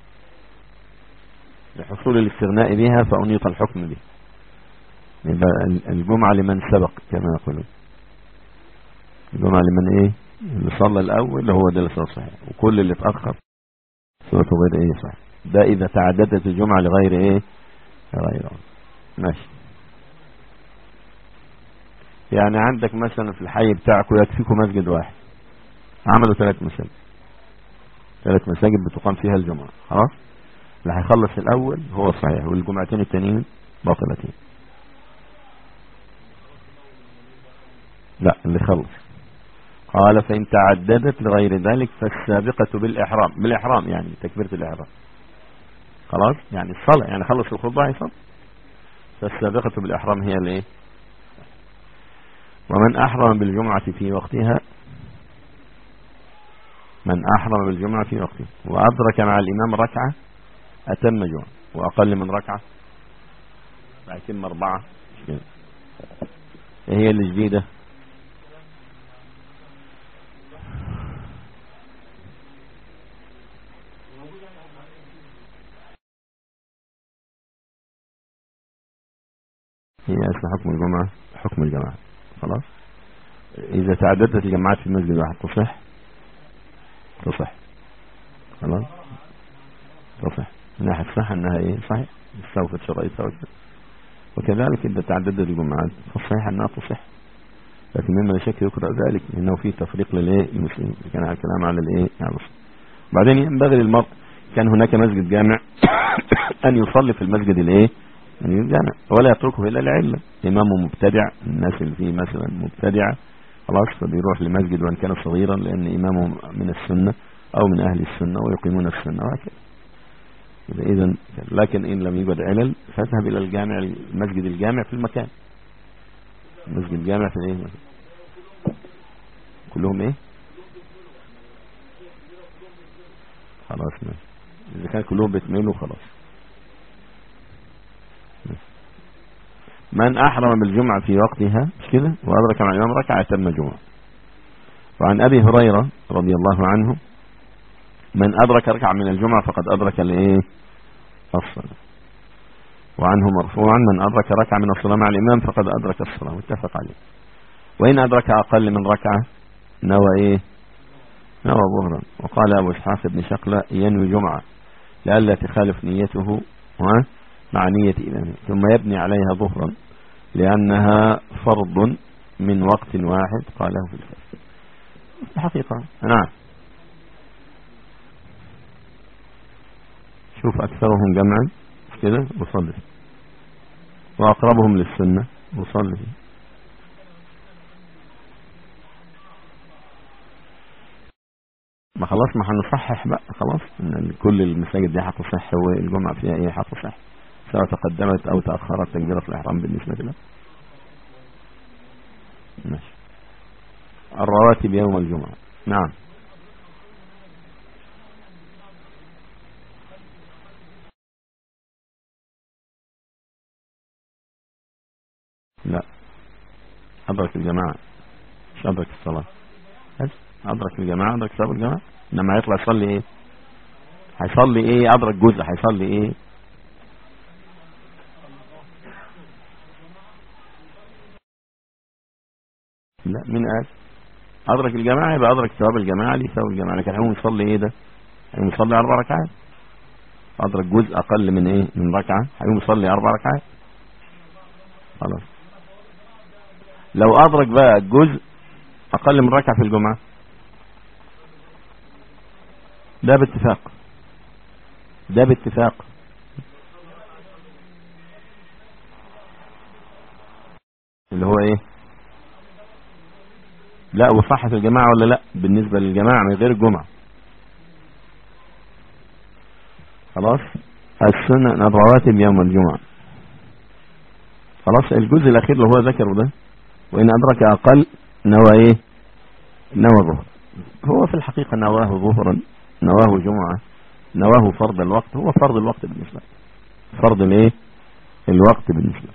لحصول الاستغناء بها فأنيط الحكم به يبقى الجمعة لمن سبق كما يقولون الجمعة لمن ايه اللي صلى الاول هو ده اللي صلى صحيح وكل اللي اتأخر صلاته غير ايه صحيح ده اذا تعددت الجمعة لغير ايه غير ماشي يعني عندك مثلا في الحي بتاعكم يكفيكم مسجد واحد عملوا ثلاث مساجد ثلاث مساجد بتقام فيها الجمعة خلاص اللي هيخلص الاول هو صحيح والجمعتين التانيين باطلتين لا اللي خلص قال فإن تعددت لغير ذلك فالسابقة بالإحرام بالإحرام يعني تكبيرة الإحرام خلاص يعني الصلاة يعني خلص الخطبة يصل فالسابقة بالإحرام هي الايه ومن أحرم بالجمعة في وقتها من أحرم بالجمعة في وقتها وأدرك مع الإمام ركعة أتم جمعة وأقل من ركعة يتم أربعة ايه هي الجديدة هي اسم حكم الجمعة حكم الجماعة خلاص إذا تعددت الجماعات في مسجد واحد تصح تصح خلاص تصح من ناحية الصحة أنها إيه صحيح استوفت شرائطها وكذلك إذا تعددت الجماعات فالصحيح أنها تصح لكن مما لا شك يقرأ ذلك إنه في تفريق للإيه المسلمين كان على الكلام على الإيه على المسلم بعدين ينبغي للمرء كان هناك مسجد جامع أن يصلي في المسجد الإيه يعني الجامع ولا يتركه إلا لعلة إمامه مبتدع الناس اللي فيه مثلا مبتدع خلاص فبيروح لمسجد وإن كان صغيرا لأن إمامه من السنة أو من أهل السنة ويقيمون السنة وهكذا إذا لكن إن لم يوجد علل فاذهب إلى الجامع المسجد الجامع في المكان المسجد الجامع في إيه كلهم إيه خلاص ماشي إذا كان كلهم بيتميلوا خلاص من أحرم بالجمعة في وقتها مش كده وأدرك مع الإمام ركعة تم جمعة وعن أبي هريرة رضي الله عنه من أدرك ركعة من الجمعة فقد أدرك الإيه الصلاة وعنه مرفوعا من أدرك ركعة من الصلاة مع الإمام فقد أدرك الصلاة متفق عليه وإن أدرك أقل من ركعة نوى إيه نوى ظهرا وقال أبو إسحاق بن شقلة ينوي جمعة لئلا تخالف نيته مع نية إمامه ثم يبني عليها ظهرا لأنها فرض من وقت واحد قاله في الفجر الحقيقة نعم شوف أكثرهم جمعا كده وصلي وأقربهم للسنة وصلي ما خلاص ما هنصحح بقى خلاص ان كل المساجد دي هتصح والجمعة فيها ايه هتصح سواء تقدمت او تأخرت تكبيرة الاحرام بالنسبة له ماشي الرواتب يوم الجمعة نعم لا أدرك الجماعة مش أدرك الصلاة بس أدرك الجماعة أدرك صلاة الجماعة إنما يطلع يصلي إيه هيصلي إيه أدرك جزء هيصلي إيه لا من قال أدرك الجماعة يبقى أدرك ثواب الجماعة ليه ثواب الجماعة لكن هيقوم يصلي إيه ده هيقوم يصلي أربع ركعات أدرك جزء أقل من إيه من ركعة هيقوم يصلي أربع ركعات خلاص لو أدرك بقى جزء أقل من ركعة في الجمعة ده باتفاق ده باتفاق اللي هو ايه لا وصحة الجماعة ولا لا بالنسبة للجماعة من غير الجمعة خلاص السنة الرواتب يوم الجمعة خلاص الجزء الأخير اللي هو ذكره ده وإن أدرك أقل نوى إيه نوى ظهر هو في الحقيقة نواه ظهرا نواه جمعة نواه فرض الوقت هو فرض الوقت بالنسبة فرض الايه الوقت بالنسبة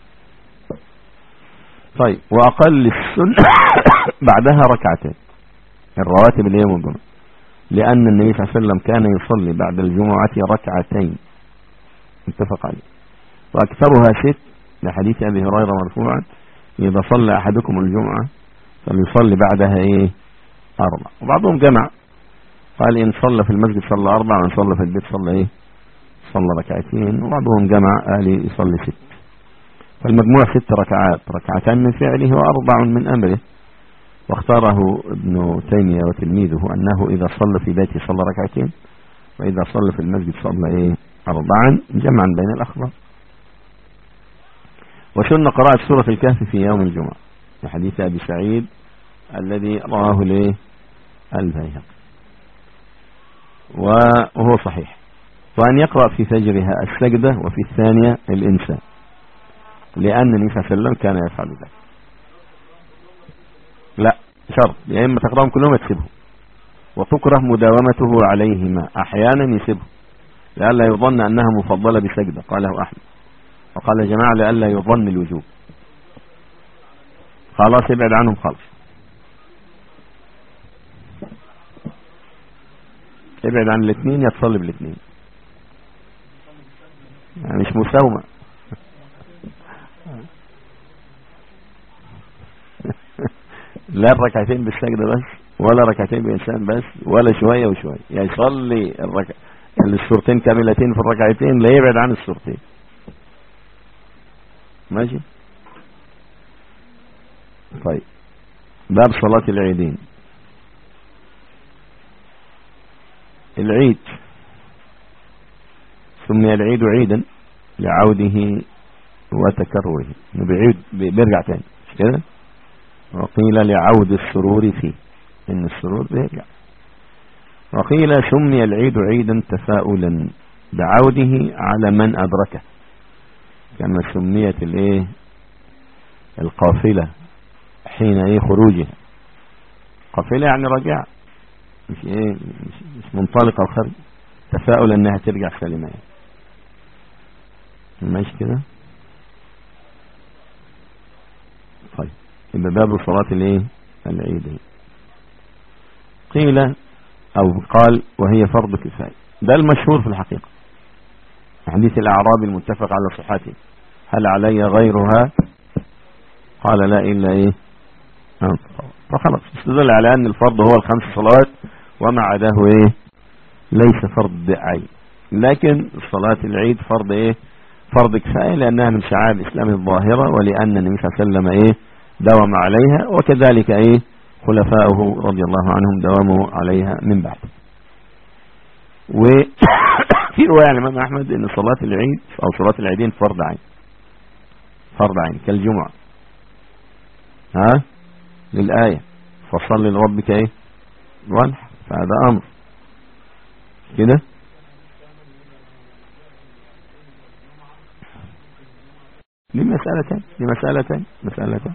طيب وأقل السنة بعدها ركعتين الرواتب اللي يوم الجمعة لأن النبي صلى الله عليه وسلم كان يصلي بعد الجمعة ركعتين اتفق عليه وأكثرها ست لحديث أبي هريرة مرفوعا إذا صلى أحدكم الجمعة فليصلي بعدها إيه أربع وبعضهم جمع قال إن صلى في المسجد صلى أربع وإن صلى في البيت صلى إيه صلى ركعتين وبعضهم جمع قال يصلي ست فالمجموع ست ركعات ركعتان من فعله وأربع من أمره واختاره ابن تيمية وتلميذه أنه إذا صلى في بيته صلى ركعتين وإذا صلى في المسجد صلى إيه أربعا جمعا بين الأخبار وسن قراءة سورة الكهف في يوم الجمعة في حديث أبي سعيد الذي رواه ليه البيهقي وهو صحيح وأن يقرأ في فجرها السجدة وفي الثانية الإنسان لأن النبي صلى الله عليه وسلم كان يفعل ذلك لا شرط يا إما تقرأهم كلهم تسيبهم وتكره مداومته عليهما أحيانا يسيبهم لئلا يظن أنها مفضلة بسجدة قاله أحمد وقال جماعة لئلا يظن الوجوب خلاص ابعد عنهم خالص ابعد عن الاثنين يتصلي بالاثنين يعني مش مساومة لا الركعتين بالسجدة بس ولا ركعتين بإنسان بس ولا شوية وشوية يعني يصلي الركع السورتين كاملتين في الركعتين لا يبعد عن السورتين ماشي طيب باب صلاة العيدين العيد سمي العيد عيدا لعوده وتكرره بيعيد بيرجع تاني مش كده وقيل لعود السرور فيه ان السرور بيرجع وقيل سمي العيد عيدا تفاؤلا بعوده على من ادركه كما سميت الايه القافلة حين ايه خروجها قافلة يعني رجع مش ايه مش, مش منطلقة الخرج تفاؤل انها ترجع سالمة يعني. ماشي كده طيب يبقى باب صلاة الايه العيد قيل او قال وهي فرض كفاية ده المشهور في الحقيقة حديث الاعرابي المتفق على صحته هل علي غيرها قال لا الا ايه فخلاص استدل على ان الفرض هو الخمس صلوات وما عداه ايه ليس فرض عين لكن صلاة العيد فرض ايه فرض كفاية لانها من شعائر الاسلام الظاهرة ولان النبي صلى الله عليه وسلم ايه دوم عليها وكذلك ايه خلفاؤه رضي الله عنهم دواموا عليها من بعد وفي رواية عن الإمام أحمد أن صلاة العيد أو صلاة العيدين فرض عين فرض عين كالجمعة ها للآية فصل لربك ايه وانحر فهذا أمر كده لمسألتين لمسألتين مسألتين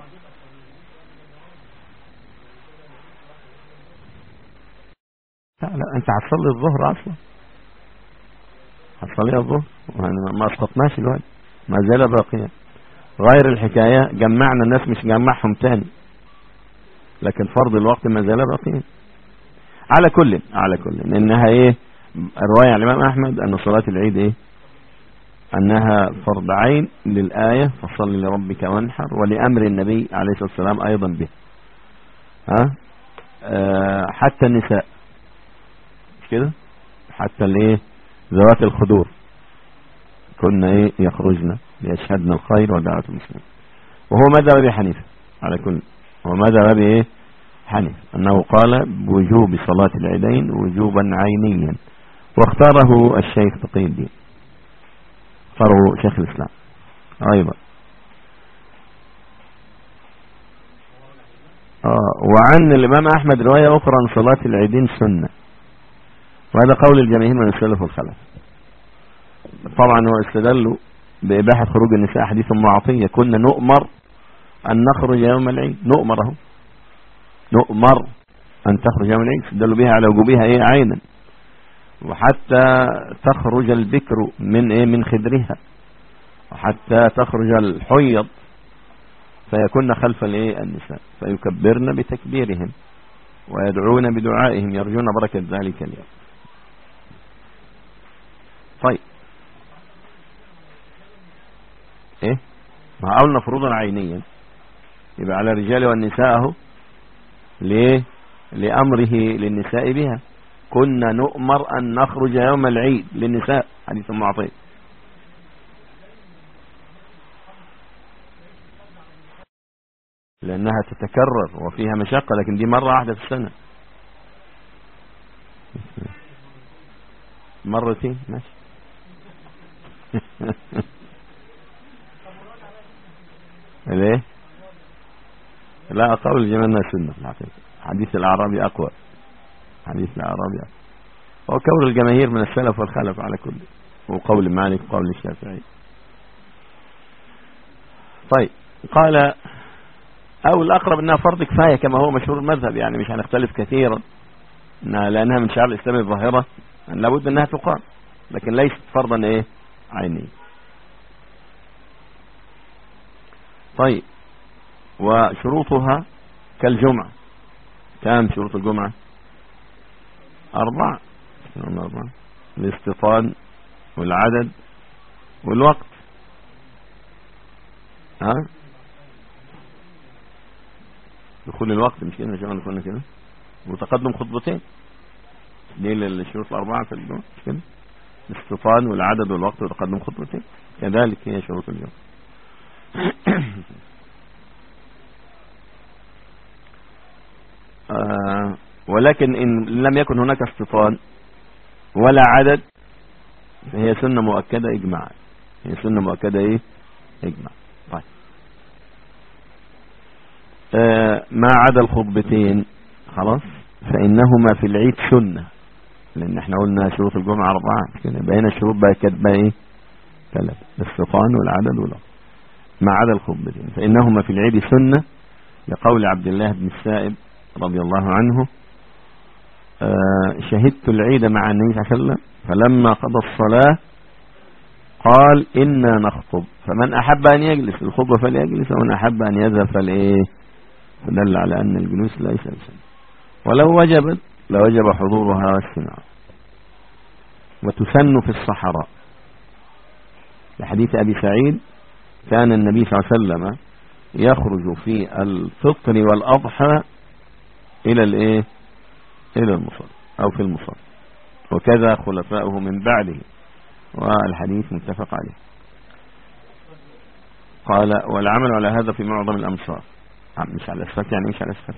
لا لا انت هتصلي الظهر اصلا هتصلي الظهر ما اسقطناش الوقت ما زال باقيا غير الحكاية جمعنا الناس مش جمعهم تاني لكن فرض الوقت ما زال باقيا على كل على كل انها ايه رواية عن الامام احمد ان صلاة العيد ايه انها فرض عين للآية فصل لربك وانحر ولأمر النبي عليه الصلاة والسلام ايضا به ها آه حتى النساء مش كده حتى الايه ذوات الخدور كنا ايه يخرجن ليشهدن الخير ودعوة المسلمين وهو ماذا ابي حنيفه على كل هو ماذا ابي ايه حنيفه انه قال بوجوب صلاة العيدين وجوبا عينيا واختاره الشيخ تقي الدين اختاره شيخ الاسلام ايضا آه وعن الامام احمد رواية اخرى عن صلاة العيدين سنة وهذا قول الجماهير من السلف والخلف طبعا هو استدلوا بإباحة خروج النساء حديث معطية كنا نؤمر أن نخرج يوم العيد نؤمره نؤمر أن تخرج يوم العيد استدلوا بها على وجوبها إيه عينا وحتى تخرج البكر من إيه من خدرها وحتى تخرج الحيض فيكون خلف الإيه النساء فيكبرن بتكبيرهم ويدعون بدعائهم يرجون بركة ذلك اليوم طيب ايه ما قلنا فروضا عينيا يبقى على الرجال والنساء اهو ليه لامره للنساء بها كنا نؤمر ان نخرج يوم العيد للنساء حديث معطي لانها تتكرر وفيها مشقة لكن دي مرة واحدة في السنة مرتين ماشي ليه لا قول الجمال انها سنه في الحقيقه حديث الاعرابي اقوى حديث الاعرابي اقوى هو قول الجماهير من السلف والخلف على كل وقول مالك وقول الشافعي طيب قال او الاقرب انها فرض كفايه كما هو مشهور المذهب يعني مش هنختلف كثيرا إنها لانها من شعار الاسلام الظاهره أن لابد انها تقام لكن ليست فرضا ايه عيني طيب وشروطها كالجمعة كم شروط الجمعة أربعة أربعة الاستيطان والعدد والوقت ها دخول الوقت مش كده شغلنا كنا كده وتقدم خطبتين دي الشروط الأربعة في الجمعة مش كده الاستيطان والعدد والوقت وتقدم خطبتين كذلك هي شروط الجمعة آه ولكن إن لم يكن هناك استيطان ولا عدد فهي سنة مؤكدة إجماعا هي سنة مؤكدة إيه إجماع طيب آه ما عدا الخطبتين خلاص فإنهما في العيد سنة لأن احنا قلنا شروط الجمعة أربعة كده بين الشروط بقى كاتبة إيه ثلاثة الاستيطان والعدد والوقت ما عدا الخطبتين فإنهما في العيد سنة لقول عبد الله بن السائب رضي الله عنه آه شهدت العيد مع النبي صلى الله عليه وسلم فلما قضى الصلاة قال إنا نخطب فمن أحب أن يجلس الخطبة فليجلس ومن أحب أن يذهب فالإيه فدل على أن الجلوس ليس بسنة ولو وجبت لوجب حضورها والسماع وتسن في الصحراء لحديث أبي سعيد كان النبي صلى الله عليه وسلم يخرج في الفطر والأضحى إلى الإيه إلى المصر أو في المصر وكذا خلفاؤه من بعده والحديث متفق عليه قال والعمل على هذا في معظم الأمصار مش على الأسفلت يعني مش على الأسفلت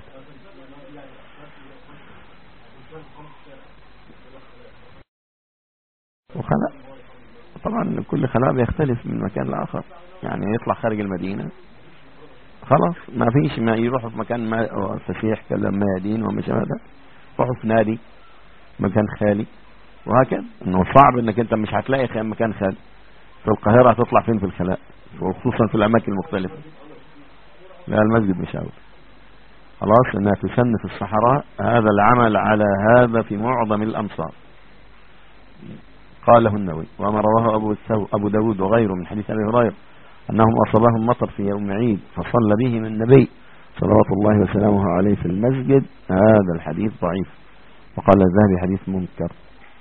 وخلاء طبعا كل خلاء بيختلف من مكان لآخر يعني يطلع خارج المدينة خلاص ما فيش ما يروحوا في مكان ما فسيح كلام ميادين وما شابه ده يروحوا في نادي مكان خالي وهكذا انه صعب انك انت مش هتلاقي مكان خالي في القاهرة هتطلع فين في الخلاء وخصوصا في الاماكن المختلفة لا المسجد مش اول خلاص انها تسن في الصحراء هذا العمل على هذا في معظم الامصار قاله النووي وما رواه ابو ابو داود وغيره من حديث ابي هريره أنهم أصابهم مطر في يوم عيد فصلى بهم النبي صلوات الله وسلامه عليه في المسجد هذا الحديث ضعيف وقال الذهبي حديث منكر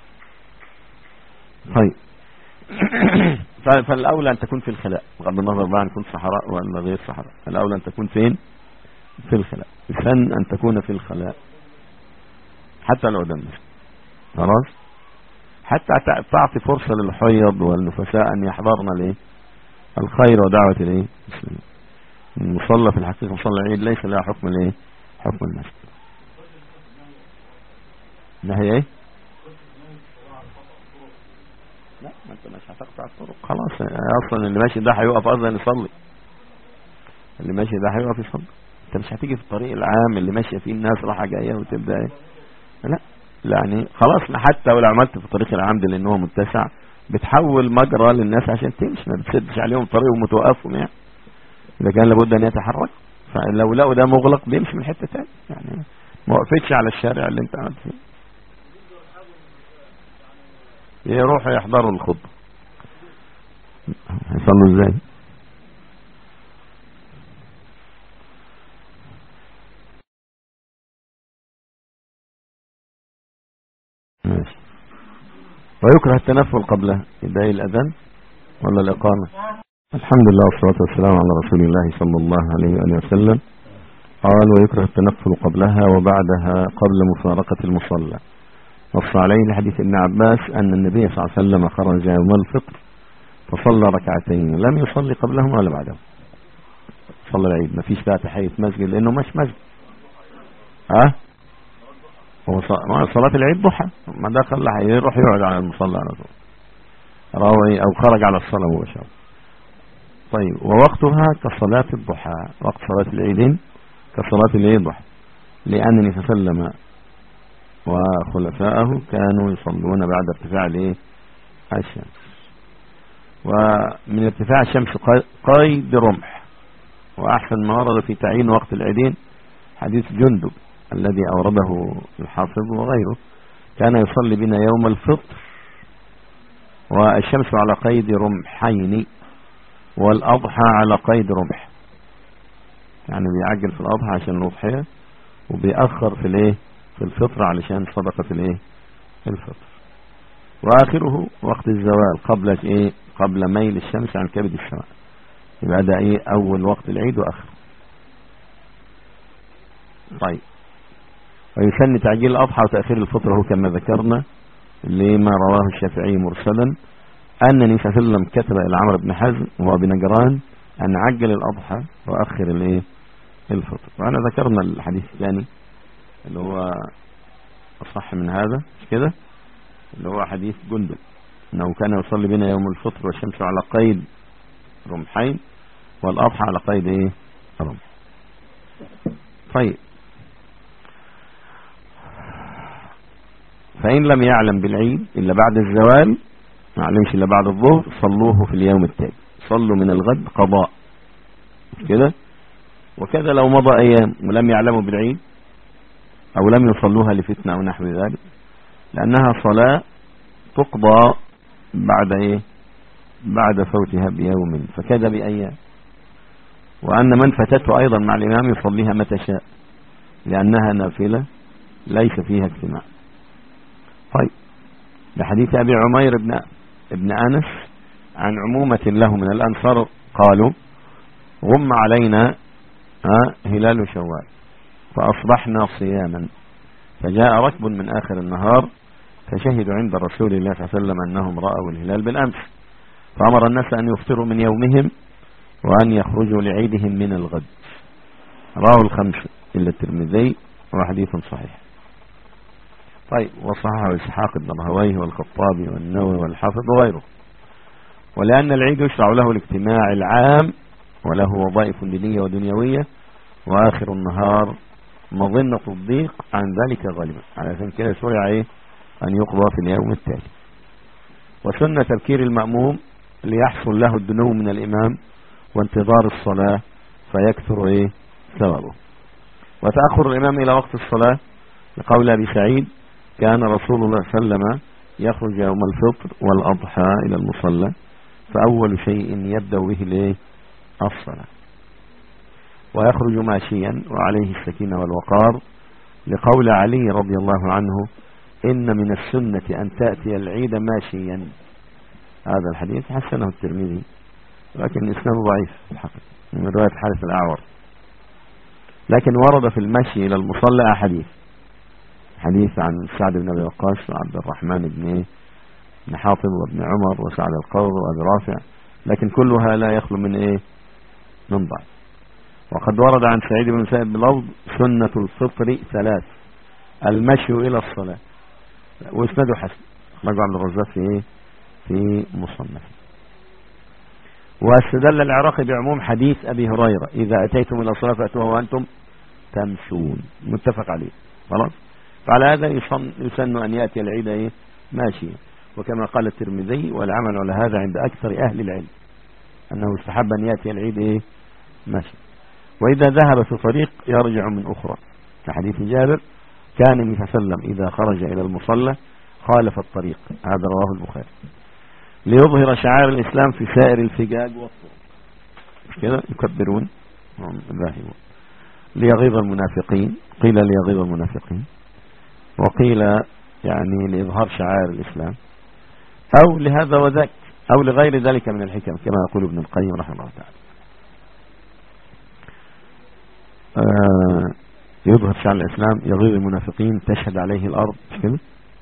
طيب فالأولى أن تكون في الخلاء بغض النظر بقى أن تكون صحراء ولا غير صحراء الأولى أن تكون فين في الخلاء الفن أن تكون في الخلاء حتى لو دمس خلاص حتى تعطي فرصة للحيض والنفساء أن يحضرن ليه الخير ودعوة الايه المصلى في الحقيقة مصلى العيد ليس لها حكم الايه حكم المسجد ما هي ايه لا ما انت مش هتقطع الطرق خلاص اصلا اللي ماشي ده هيقف اصلا يصلي اللي ماشي ده هيقف يصلي انت مش هتيجي في الطريق العام اللي ماشيه فيه الناس رايحه جايه وتبدا ايه لا يعني خلاص حتى ولو عملت في الطريق العام ده لان هو متسع بتحول مجرى للناس عشان تمشي ما بتسدش عليهم طريق ومتوقفهم يعني اذا كان لابد ان يتحرك فلو لقوا ده مغلق بيمشي من حته ثانيه يعني ما وقفتش على الشارع اللي انت قاعد فيه يروحوا يحضروا الخطبه هيصلوا ازاي ماشي ويكره التنفل قبله يبقى الأذان ولا الإقامة الحمد لله والصلاة والسلام على رسول الله صلى الله عليه وآله وسلم قال ويكره التنفل قبلها وبعدها قبل مفارقة المصلى نص عليه لحديث ابن عباس أن النبي صلى الله عليه وسلم خرج يوم الفطر فصلى ركعتين لم يصلي قبلهما ولا بعدهم صلى العيد ما فيش بقى تحية مسجد لأنه مش مسجد ها هو صلاة العيد ضحى ما ده خلى هيروح يقعد على المصلى على طول راوي او خرج على الصلاة مباشرة طيب ووقتها كصلاة الضحى وقت صلاة العيدين كصلاة العيد ضحى لأن النبي صلى الله عليه وسلم وخلفائه كانوا يصلون بعد ارتفاع الايه الشمس ومن ارتفاع الشمس قيد رمح وأحسن ما ورد في تعيين وقت العيدين حديث جندب الذي أورده الحافظ وغيره كان يصلي بنا يوم الفطر والشمس على قيد رمحين والأضحى على قيد رمح يعني بيعجل في الأضحى عشان الأضحية وبيأخر في الايه في الفطر علشان صدقة الايه الفطر وآخره وقت الزوال قبل ايه قبل ميل الشمس عن كبد السماء يبقى ده ايه أول وقت العيد وآخره طيب ويسن تعجيل الأضحى وتأخير الفطر هو كما ذكرنا لما رواه الشافعي مرسلا أن النبي صلى الله عليه وسلم كتب إلى عمرو بن حزم وهو بنجران أن عجل الأضحى وأخر الايه الفطر وأنا ذكرنا الحديث الثاني اللي هو أصح من هذا مش كده اللي هو حديث جندب أنه كان يصلي بنا يوم الفطر والشمس على قيد رمحين والأضحى على قيد إيه رمح طيب فإن لم يعلم بالعيد إلا بعد الزوال ما علمش إلا بعد الظهر صلوه في اليوم التالي صلوا من الغد قضاء كده وكذا لو مضى أيام ولم يعلموا بالعيد أو لم يصلوها لفتنة أو نحو ذلك لأنها صلاة تقضى بعد إيه بعد فوتها بيوم فكذا بأيام وأن من فتته أيضا مع الإمام يصليها متى شاء لأنها نافلة ليس فيها اجتماع طيب لحديث أبي عمير بن, ابن أنس عن عمومة له من الأنصار قالوا غم علينا هلال شوال فأصبحنا صياما فجاء ركب من آخر النهار فشهدوا عند رسول الله صلى الله عليه وسلم أنهم رأوا الهلال بالأمس فأمر الناس أن يفطروا من يومهم وأن يخرجوا لعيدهم من الغد راه الخمسة إلا الترمذي وحديث صحيح طيب وصححه إسحاق بن رهويه والخطابي والنووي والحافظ وغيره ولأن العيد يشرع له الاجتماع العام وله وظائف دينية ودنيوية وآخر النهار مظنة الضيق عن ذلك غالبا على ذلك كده شرع ايه أن يقضى في اليوم التالي وسنة تبكير المأموم ليحصل له الدنو من الإمام وانتظار الصلاة فيكثر ايه ثوابه وتأخر الإمام إلى وقت الصلاة لقول أبي سعيد كان رسول الله صلى الله عليه وسلم يخرج يوم الفطر والأضحى إلى المصلى فأول شيء يبدأ به الايه الصلاة ويخرج ماشيا وعليه السكينة والوقار لقول علي رضي الله عنه إن من السنة أن تأتي العيد ماشيا هذا الحديث حسنه الترمذي لكن إسناده ضعيف الحقيقة من رواية حارث الأعور لكن ورد في المشي إلى المصلى أحاديث حديث عن سعد بن أبي وقاص وعبد الرحمن بن إيه؟ بن حاطب وابن عمر وسعد القوض وأبي رافع لكن كلها لا يخلو من إيه من ضعف وقد ورد عن سعيد بن سائب بلفظ سنة الفطر ثلاث المشي إلى الصلاة واسنده حسن رجع عبد الرزاق في إيه في مصنف واستدل العراقي بعموم حديث أبي هريرة إذا أتيتم إلى الصلاة فأتوها وأنتم تمشون متفق عليه خلاص فعلى هذا يسن أن يأتي العيد إيه ماشيا وكما قال الترمذي والعمل على هذا عند أكثر أهل العلم أنه استحب أن يأتي العيد إيه ماشي وإذا ذهب في طريق يرجع من أخرى كحديث جابر كان النبي صلى الله عليه وسلم إذا خرج إلى المصلى خالف الطريق هذا رواه البخاري ليظهر شعائر الإسلام في سائر الفجاج والطرق مش كده يكبرون ذاهبون ليغيظ المنافقين قيل ليغيظ المنافقين وقيل يعني لإظهار شعائر الإسلام أو لهذا وذاك أو لغير ذلك من الحكم كما يقول ابن القيم رحمه الله تعالى آه يظهر شعائر الإسلام يغيظ المنافقين تشهد عليه الأرض مش كده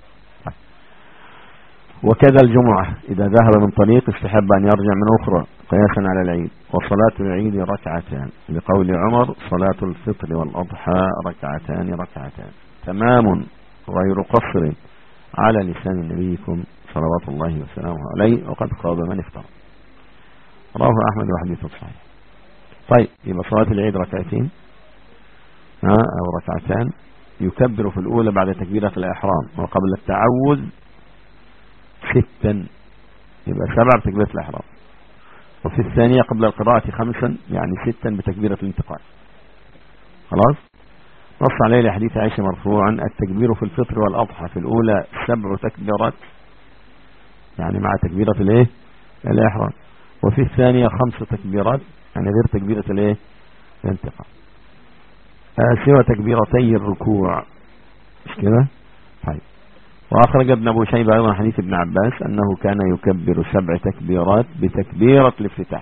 وكذا الجمعة إذا ذهب من طريق استحب أن يرجع من أخرى قياسا على العيد وصلاة العيد ركعتان لقول عمر صلاة الفطر والأضحى ركعتان ركعتان تمام غير قصر على لسان نبيكم صلوات الله وسلامه عليه وقد خاب من افترى رواه أحمد وحديث صحيح طيب يبقى صلاة العيد ركعتين ها أو ركعتان يكبر في الأولى بعد تكبيرة الإحرام وقبل التعوذ ستا يبقى سبع بتكبيرة الإحرام وفي الثانية قبل القراءة خمسا يعني ستا بتكبيرة الانتقال خلاص نص عليه لحديث عائشة مرفوعا التكبير في الفطر والأضحى في الأولى سبع تكبيرات يعني مع تكبيرة الايه الإحرام وفي الثانية خمس تكبيرات يعني غير تكبيرة الايه الانتقال آه سوى تكبيرتي الركوع مش كده طيب وأخرج ابن أبو شيبة أيضا حديث ابن عباس أنه كان يكبر سبع تكبيرات بتكبيرة الافتتاح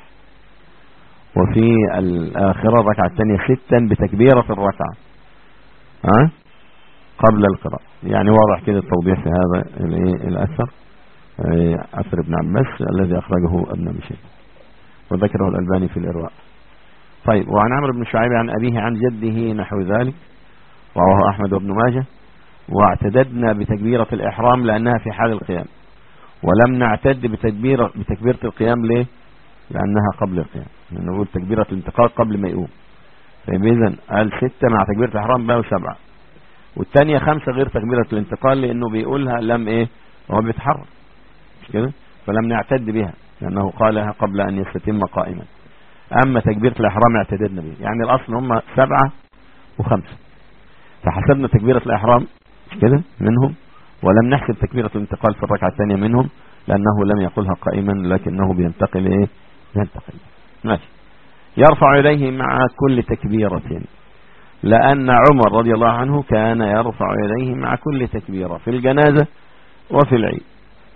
وفي الآخرة الركعة الثانية ستا بتكبيرة الركعة ها قبل القراءة يعني واضح كده التوضيح في هذا الأثر أثر ابن عباس الذي أخرجه ابن أبي شيبة وذكره الألباني في الإرواء طيب وعن عمرو بن شعيب عن أبيه عن جده نحو ذلك ورواه أحمد وابن ماجه واعتددنا بتكبيرة الإحرام لأنها في حال القيام ولم نعتد بتكبيرة, بتكبيرة القيام ليه لأنها قبل القيام نقول تكبيرة الانتقال قبل ما يقوم فإذا قال ستة مع تكبيرة الإحرام بقى سبعة والثانية خمسة غير تكبيرة الانتقال لأنه بيقولها لم إيه وهو بيتحرك مش كده فلم نعتد بها لأنه قالها قبل أن يستتم قائما أما تكبيرة الإحرام اعتددنا به يعني الأصل هم سبعة وخمسة فحسبنا تكبيرة الإحرام كده منهم ولم نحسب تكبيرة الانتقال في الركعة الثانية منهم لأنه لم يقولها قائما لكنه بينتقل إيه ينتقل ماشي يرفع يديه مع كل تكبيرة لأن عمر رضي الله عنه كان يرفع يديه مع كل تكبيرة في الجنازة وفي العيد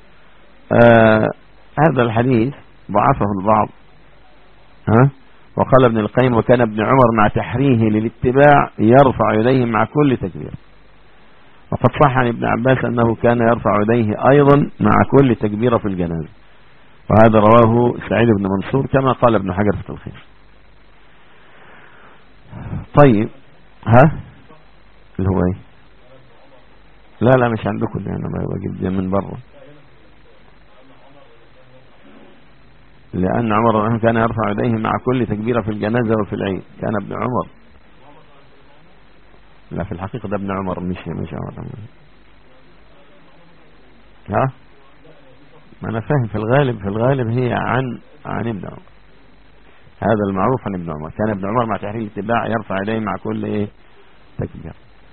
آه هذا الحديث ضعفه البعض ها وقال ابن القيم وكان ابن عمر مع تحريه للاتباع يرفع يديه مع كل تكبير وقد صح عن ابن عباس أنه كان يرفع يديه أيضا مع كل تكبيرة في الجنازة وهذا رواه سعيد بن منصور كما قال ابن حجر في التلخيص طيب ها اللي هو ايه لا لا مش عندكم ده انا بجيب من بره لأن عمر كان يرفع يديه مع كل تكبيرة في الجنازة وفي العيد كان ابن عمر لا في الحقيقة ده ابن عمر مش مش عمر ها ما أنا فاهم في الغالب في الغالب هي عن عن ابن عمر هذا المعروف عن ابن عمر كان ابن عمر مع تحرير الاتباع يرفع يديه مع كل ايه تكبير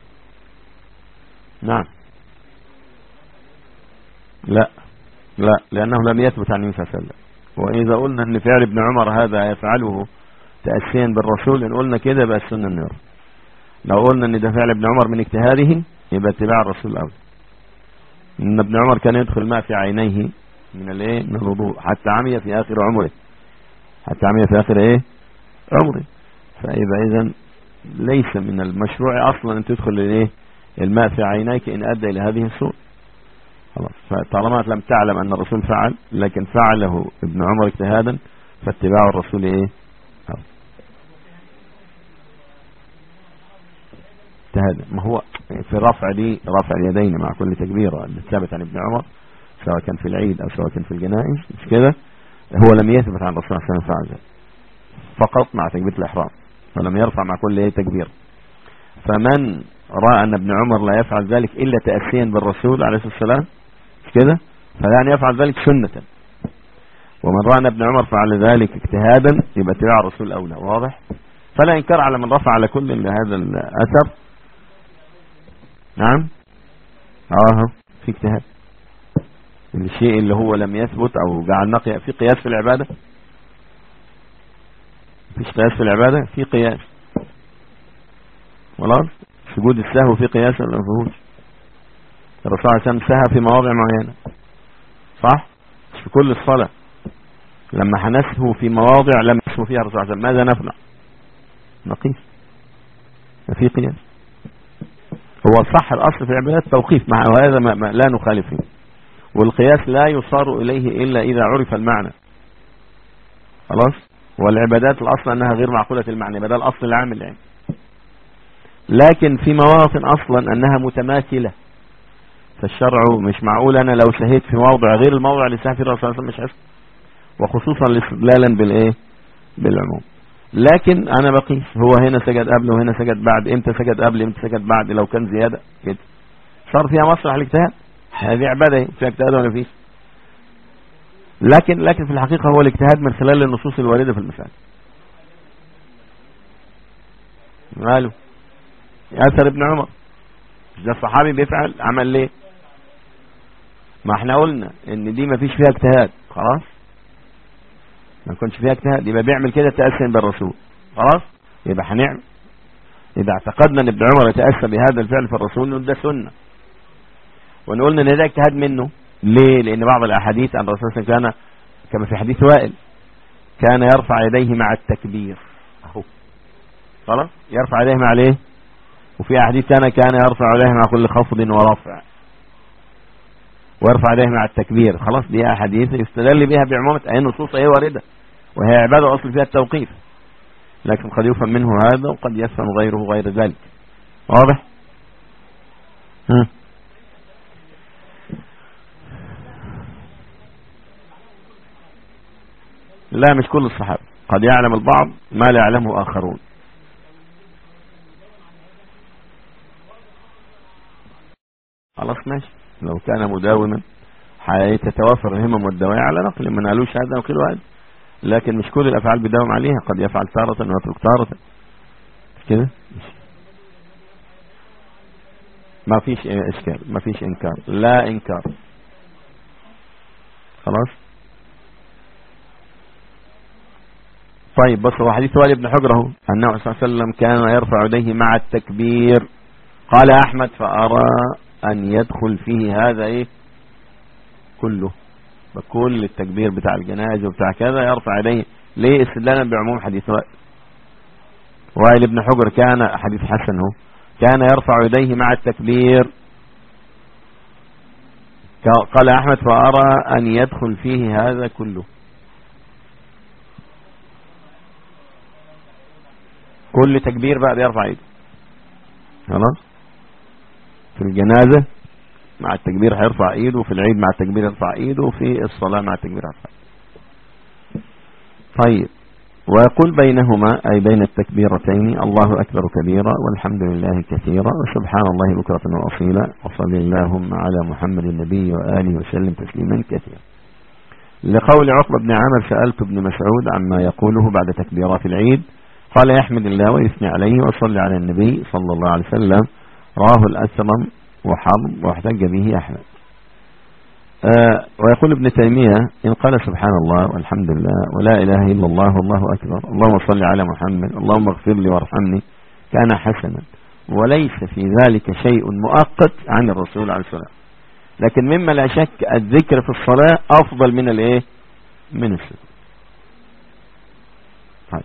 نعم لا لا لأنه لم يثبت عن النبي صلى الله عليه وسلم وإذا قلنا أن فعل ابن عمر هذا يفعله تأسيا بالرسول إن قلنا كده بقى السنة النار لو قلنا أن ده فعل ابن عمر من اجتهاده يبقى اتباع الرسول الأول إن ابن عمر كان يدخل ماء في عينيه من الايه من الوضوء حتى عمي في آخر عمره حتى عمي في آخر ايه عمره فيبقى إذا ليس من المشروع أصلا أن تدخل الايه الماء في عينيك إن أدى إلى هذه الصورة خلاص فطالما لم تعلم أن الرسول فعل لكن فعله ابن عمر اجتهادا فاتباع الرسول ايه اجتهادا ما هو في رفع دي رفع اليدين مع كل تكبيرة ثابت عن ابن عمر سواء كان في العيد أو سواء كان في الجنائز مش كده هو لم يثبت عن الرسول صلى الله عليه وسلم فعل فقط مع تكبيرة الإحرام ولم يرفع مع كل ايه تكبير فمن رأى أن ابن عمر لا يفعل ذلك إلا تأسيا بالرسول عليه الصلاة والسلام مش كده فلان يفعل ذلك سنة ومن رأى أن ابن عمر فعل ذلك اجتهادا يبقى اتباع الرسول أولى واضح فلا إنكار على من رفع على كل هذا الأثر نعم اه في اجتهاد الشيء اللي هو لم يثبت او جعلنا في قياس في العبادة فيش قياس في العبادة في قياس خلاص سجود السهو في قياس ولا ما فيهوش الرسول عليه السلام سهى في مواضع معينة صح مش في كل الصلاة لما حنسه في مواضع لم يسهو فيها الرسول عليه السلام ماذا نفعل نقيس في قياس هو صح الأصل في العبادات توقيف مع وهذا ما ما لا نخالف فيه والقياس لا يصار إليه إلا إذا عرف المعنى خلاص والعبادات الأصل أنها غير معقولة المعنى بدل الأصل العام العام لكن في مواطن أصلا أنها متماثلة فالشرع مش معقول أنا لو سهيت في موضع غير الموضع اللي سهى فيه الرسول صلى الله عليه وسلم مش حسن وخصوصا استدلالا بالإيه بالعموم لكن انا بقيس هو هنا سجد قبل وهنا سجد بعد امتى سجد قبل امتى سجد بعد لو كان زيادة كده صار فيها مسرح الاجتهاد هذه عبادة فيها اجتهاد ولا فيش لكن لكن في الحقيقة هو الاجتهاد من خلال النصوص الواردة في المسائل ماله اثر ابن عمر ده الصحابي بيفعل عمل ليه ما احنا قلنا ان دي ما فيش فيها اجتهاد خلاص ما كنتش فيها اجتهاد يبقى بيعمل كده تأسيا بالرسول خلاص يبقى هنعمل إذا اعتقدنا ان ابن عمر يتأسى بهذا الفعل في الرسول نقول ده سنة ونقول ان ده اجتهاد منه ليه لان بعض الاحاديث عن الرسول كان كما في حديث وائل كان يرفع يديه مع التكبير اهو خلاص يرفع يديه مع ليه وفي احاديث كان كان يرفع يديه مع كل خفض ورفع ويرفع يديه مع التكبير خلاص دي احاديث يستدل بها بعمومه اي نصوص ايه وارده وهي عباده اصل فيها التوقيف لكن قد يفهم منه هذا وقد يفهم غيره غير ذلك واضح ها لا مش كل الصحابة قد يعلم البعض ما لا يعلمه آخرون خلاص ماشي لو كان مداوما حيتتوافر الهمم والدواعي على نقل من قالوش هذا وقيل هذا لكن مش كل الافعال بيداوم عليها قد يفعل تارة ويترك تارة كده ما فيش اشكال ما فيش انكار لا انكار خلاص طيب بص هو حديث والي بن حجر اهو انه صلى الله عليه وسلم كان يرفع يديه مع التكبير قال احمد فارى ان يدخل فيه هذا ايه كله بكل التكبير بتاع الجنازة وبتاع كذا يرفع يديه ليه استدلالا بعموم حديث وائل وائل بن حجر كان حديث حسن هو كان يرفع يديه مع التكبير قال احمد فارى ان يدخل فيه هذا كله كل تكبير بقى بيرفع ايده خلاص في الجنازة مع التكبير هيرفع ايده في العيد مع التكبير يرفع ايده وفي الصلاة مع التكبير يرفع طيب ويقول بينهما أي بين التكبيرتين الله أكبر كبيرا والحمد لله كثيرا وسبحان الله بكرة وأصيلا وصل اللهم على محمد النبي وآله وسلم تسليما كثيرا لقول عقبة بن عامر سألت ابن مسعود عما يقوله بعد تكبيرات العيد قال يحمد الله ويثني عليه وصلي على النبي صلى الله عليه وسلم راه الأسرم وحرب واحتج به أحمد آه ويقول ابن تيمية إن قال سبحان الله والحمد لله ولا إله إلا الله والله أكبر اللهم صل على محمد اللهم اغفر لي وارحمني كان حسنا وليس في ذلك شيء مؤقت عن الرسول عليه الصلاة لكن مما لا شك الذكر في الصلاة أفضل من الإيه من السجود طيب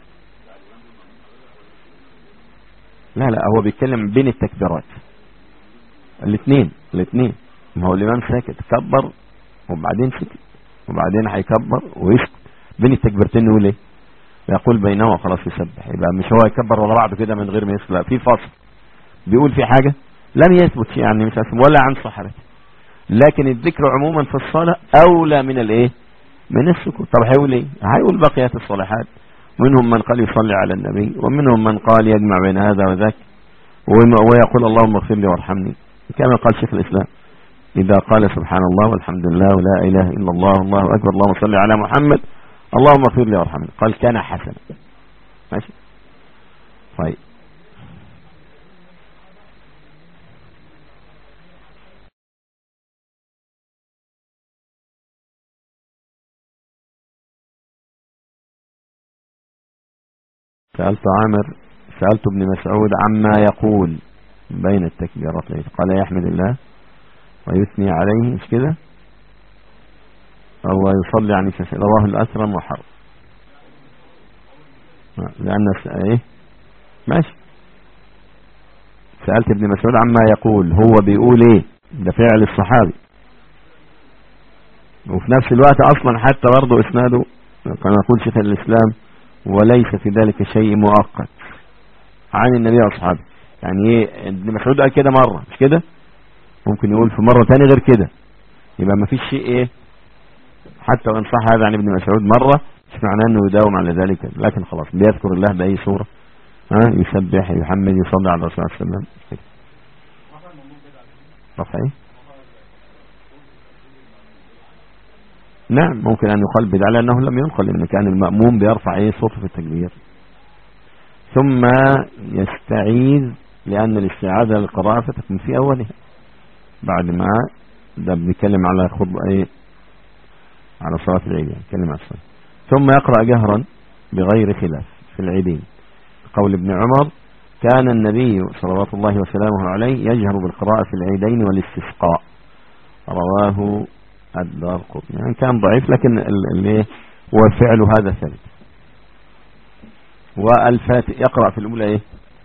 لا لا هو بيتكلم بين التكبيرات الاثنين الاثنين ما هو الإمام ساكت كبر وبعدين سكت وبعدين هيكبر ويسكت بين التكبيرتين نقول ايه يقول بينهما خلاص يسبح يبقى مش هو يكبر ولا بعض كده من غير ما يسكت لا في فاصل بيقول في حاجة لم يثبت شيء يعني مش اسم ولا عن صحته لكن الذكر عموما في الصلاة أولى من الايه من السكوت طب هيقول ايه هيقول بقيات الصالحات منهم من قال يصلي على النبي ومنهم من قال يجمع بين هذا وذاك ويقول اللهم اغفر لي وارحمني كما قال شيخ الإسلام إذا قال سبحان الله والحمد لله ولا إله إلا الله الله أكبر اللهم صل على محمد اللهم اغفر لي وارحمني قال كان حسنا ماشي طيب سألت عامر سألت ابن مسعود عما يقول بين التكبيرتين قال يحمد الله ويثني عليه مش كده أو يصلي عن رواه الأسرم وحرب لأن ايه ماشي سألت ابن مسعود عما يقول هو بيقول ايه ده فعل الصحابي وفي نفس الوقت اصلا حتى برضه اسناده كما يقول شيخ الاسلام وليس في ذلك شيء مؤقت عن النبي واصحابه يعني ايه ابن مسعود قال كده مره مش كده ممكن يقول في مرة تاني غير كده يبقى ما فيش شيء ايه حتى وان صح هذا عن ابن مسعود مرة مش معناه انه يداوم على ذلك لكن خلاص بيذكر الله بأي صورة ها يسبح يحمد يصلي على الرسول صلى الله عليه وسلم رفع ايه نعم ممكن ان يقال بدعة لانه لم ينقل لان كان المأموم بيرفع ايه صوته في التكبير ثم يستعيذ لان الاستعاذة للقراءة فتكون في اولها بعد ما ده بيتكلم على خطبة ايه على صلاة العيد يعني يتكلم على الصلاة ثم يقرأ جهرا بغير خلاف في العيدين قول ابن عمر كان النبي صلوات الله وسلامه عليه يجهر بالقراءة في العيدين والاستسقاء رواه الدار قطني يعني كان ضعيف لكن اللي وفعل هذا ثابت والفاتح يقرأ في الأولى ايه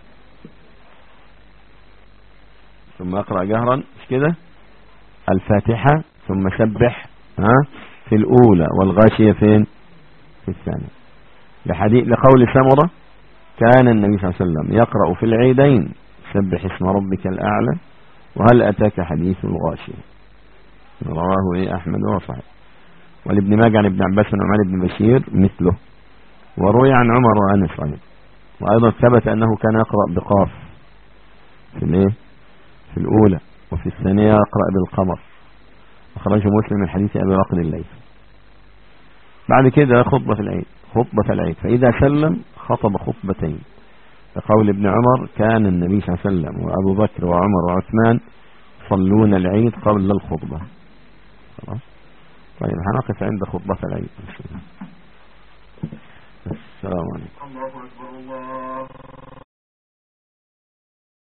ثم يقرأ جهرا مش كده الفاتحة ثم سبح ها في الأولى والغاشية فين في الثانية لحديث لقول سمرة كان النبي صلى الله عليه وسلم يقرأ في العيدين سبح اسم ربك الأعلى وهل أتاك حديث الغاشية رواه إيه أحمد وصحيح ولابن ماجه عن ابن عباس ونعمان بن بشير مثله وروي عن عمر وأنس أيضا وأيضا ثبت أنه كان يقرأ بقاف في الايه في الأولى وفي الثانية يقرأ بالقمر أخرجه مسلم من حديث أبي بكر الليث بعد كده خطبة في العيد خطبة العيد فإذا سلم خطب خطبتين لقول ابن عمر كان النبي صلى الله عليه وسلم وأبو بكر وعمر وعثمان يصلون العيد قبل الخطبة خلاص طيب هنقف عند خطبة العيد السلام عليكم الله أكبر الله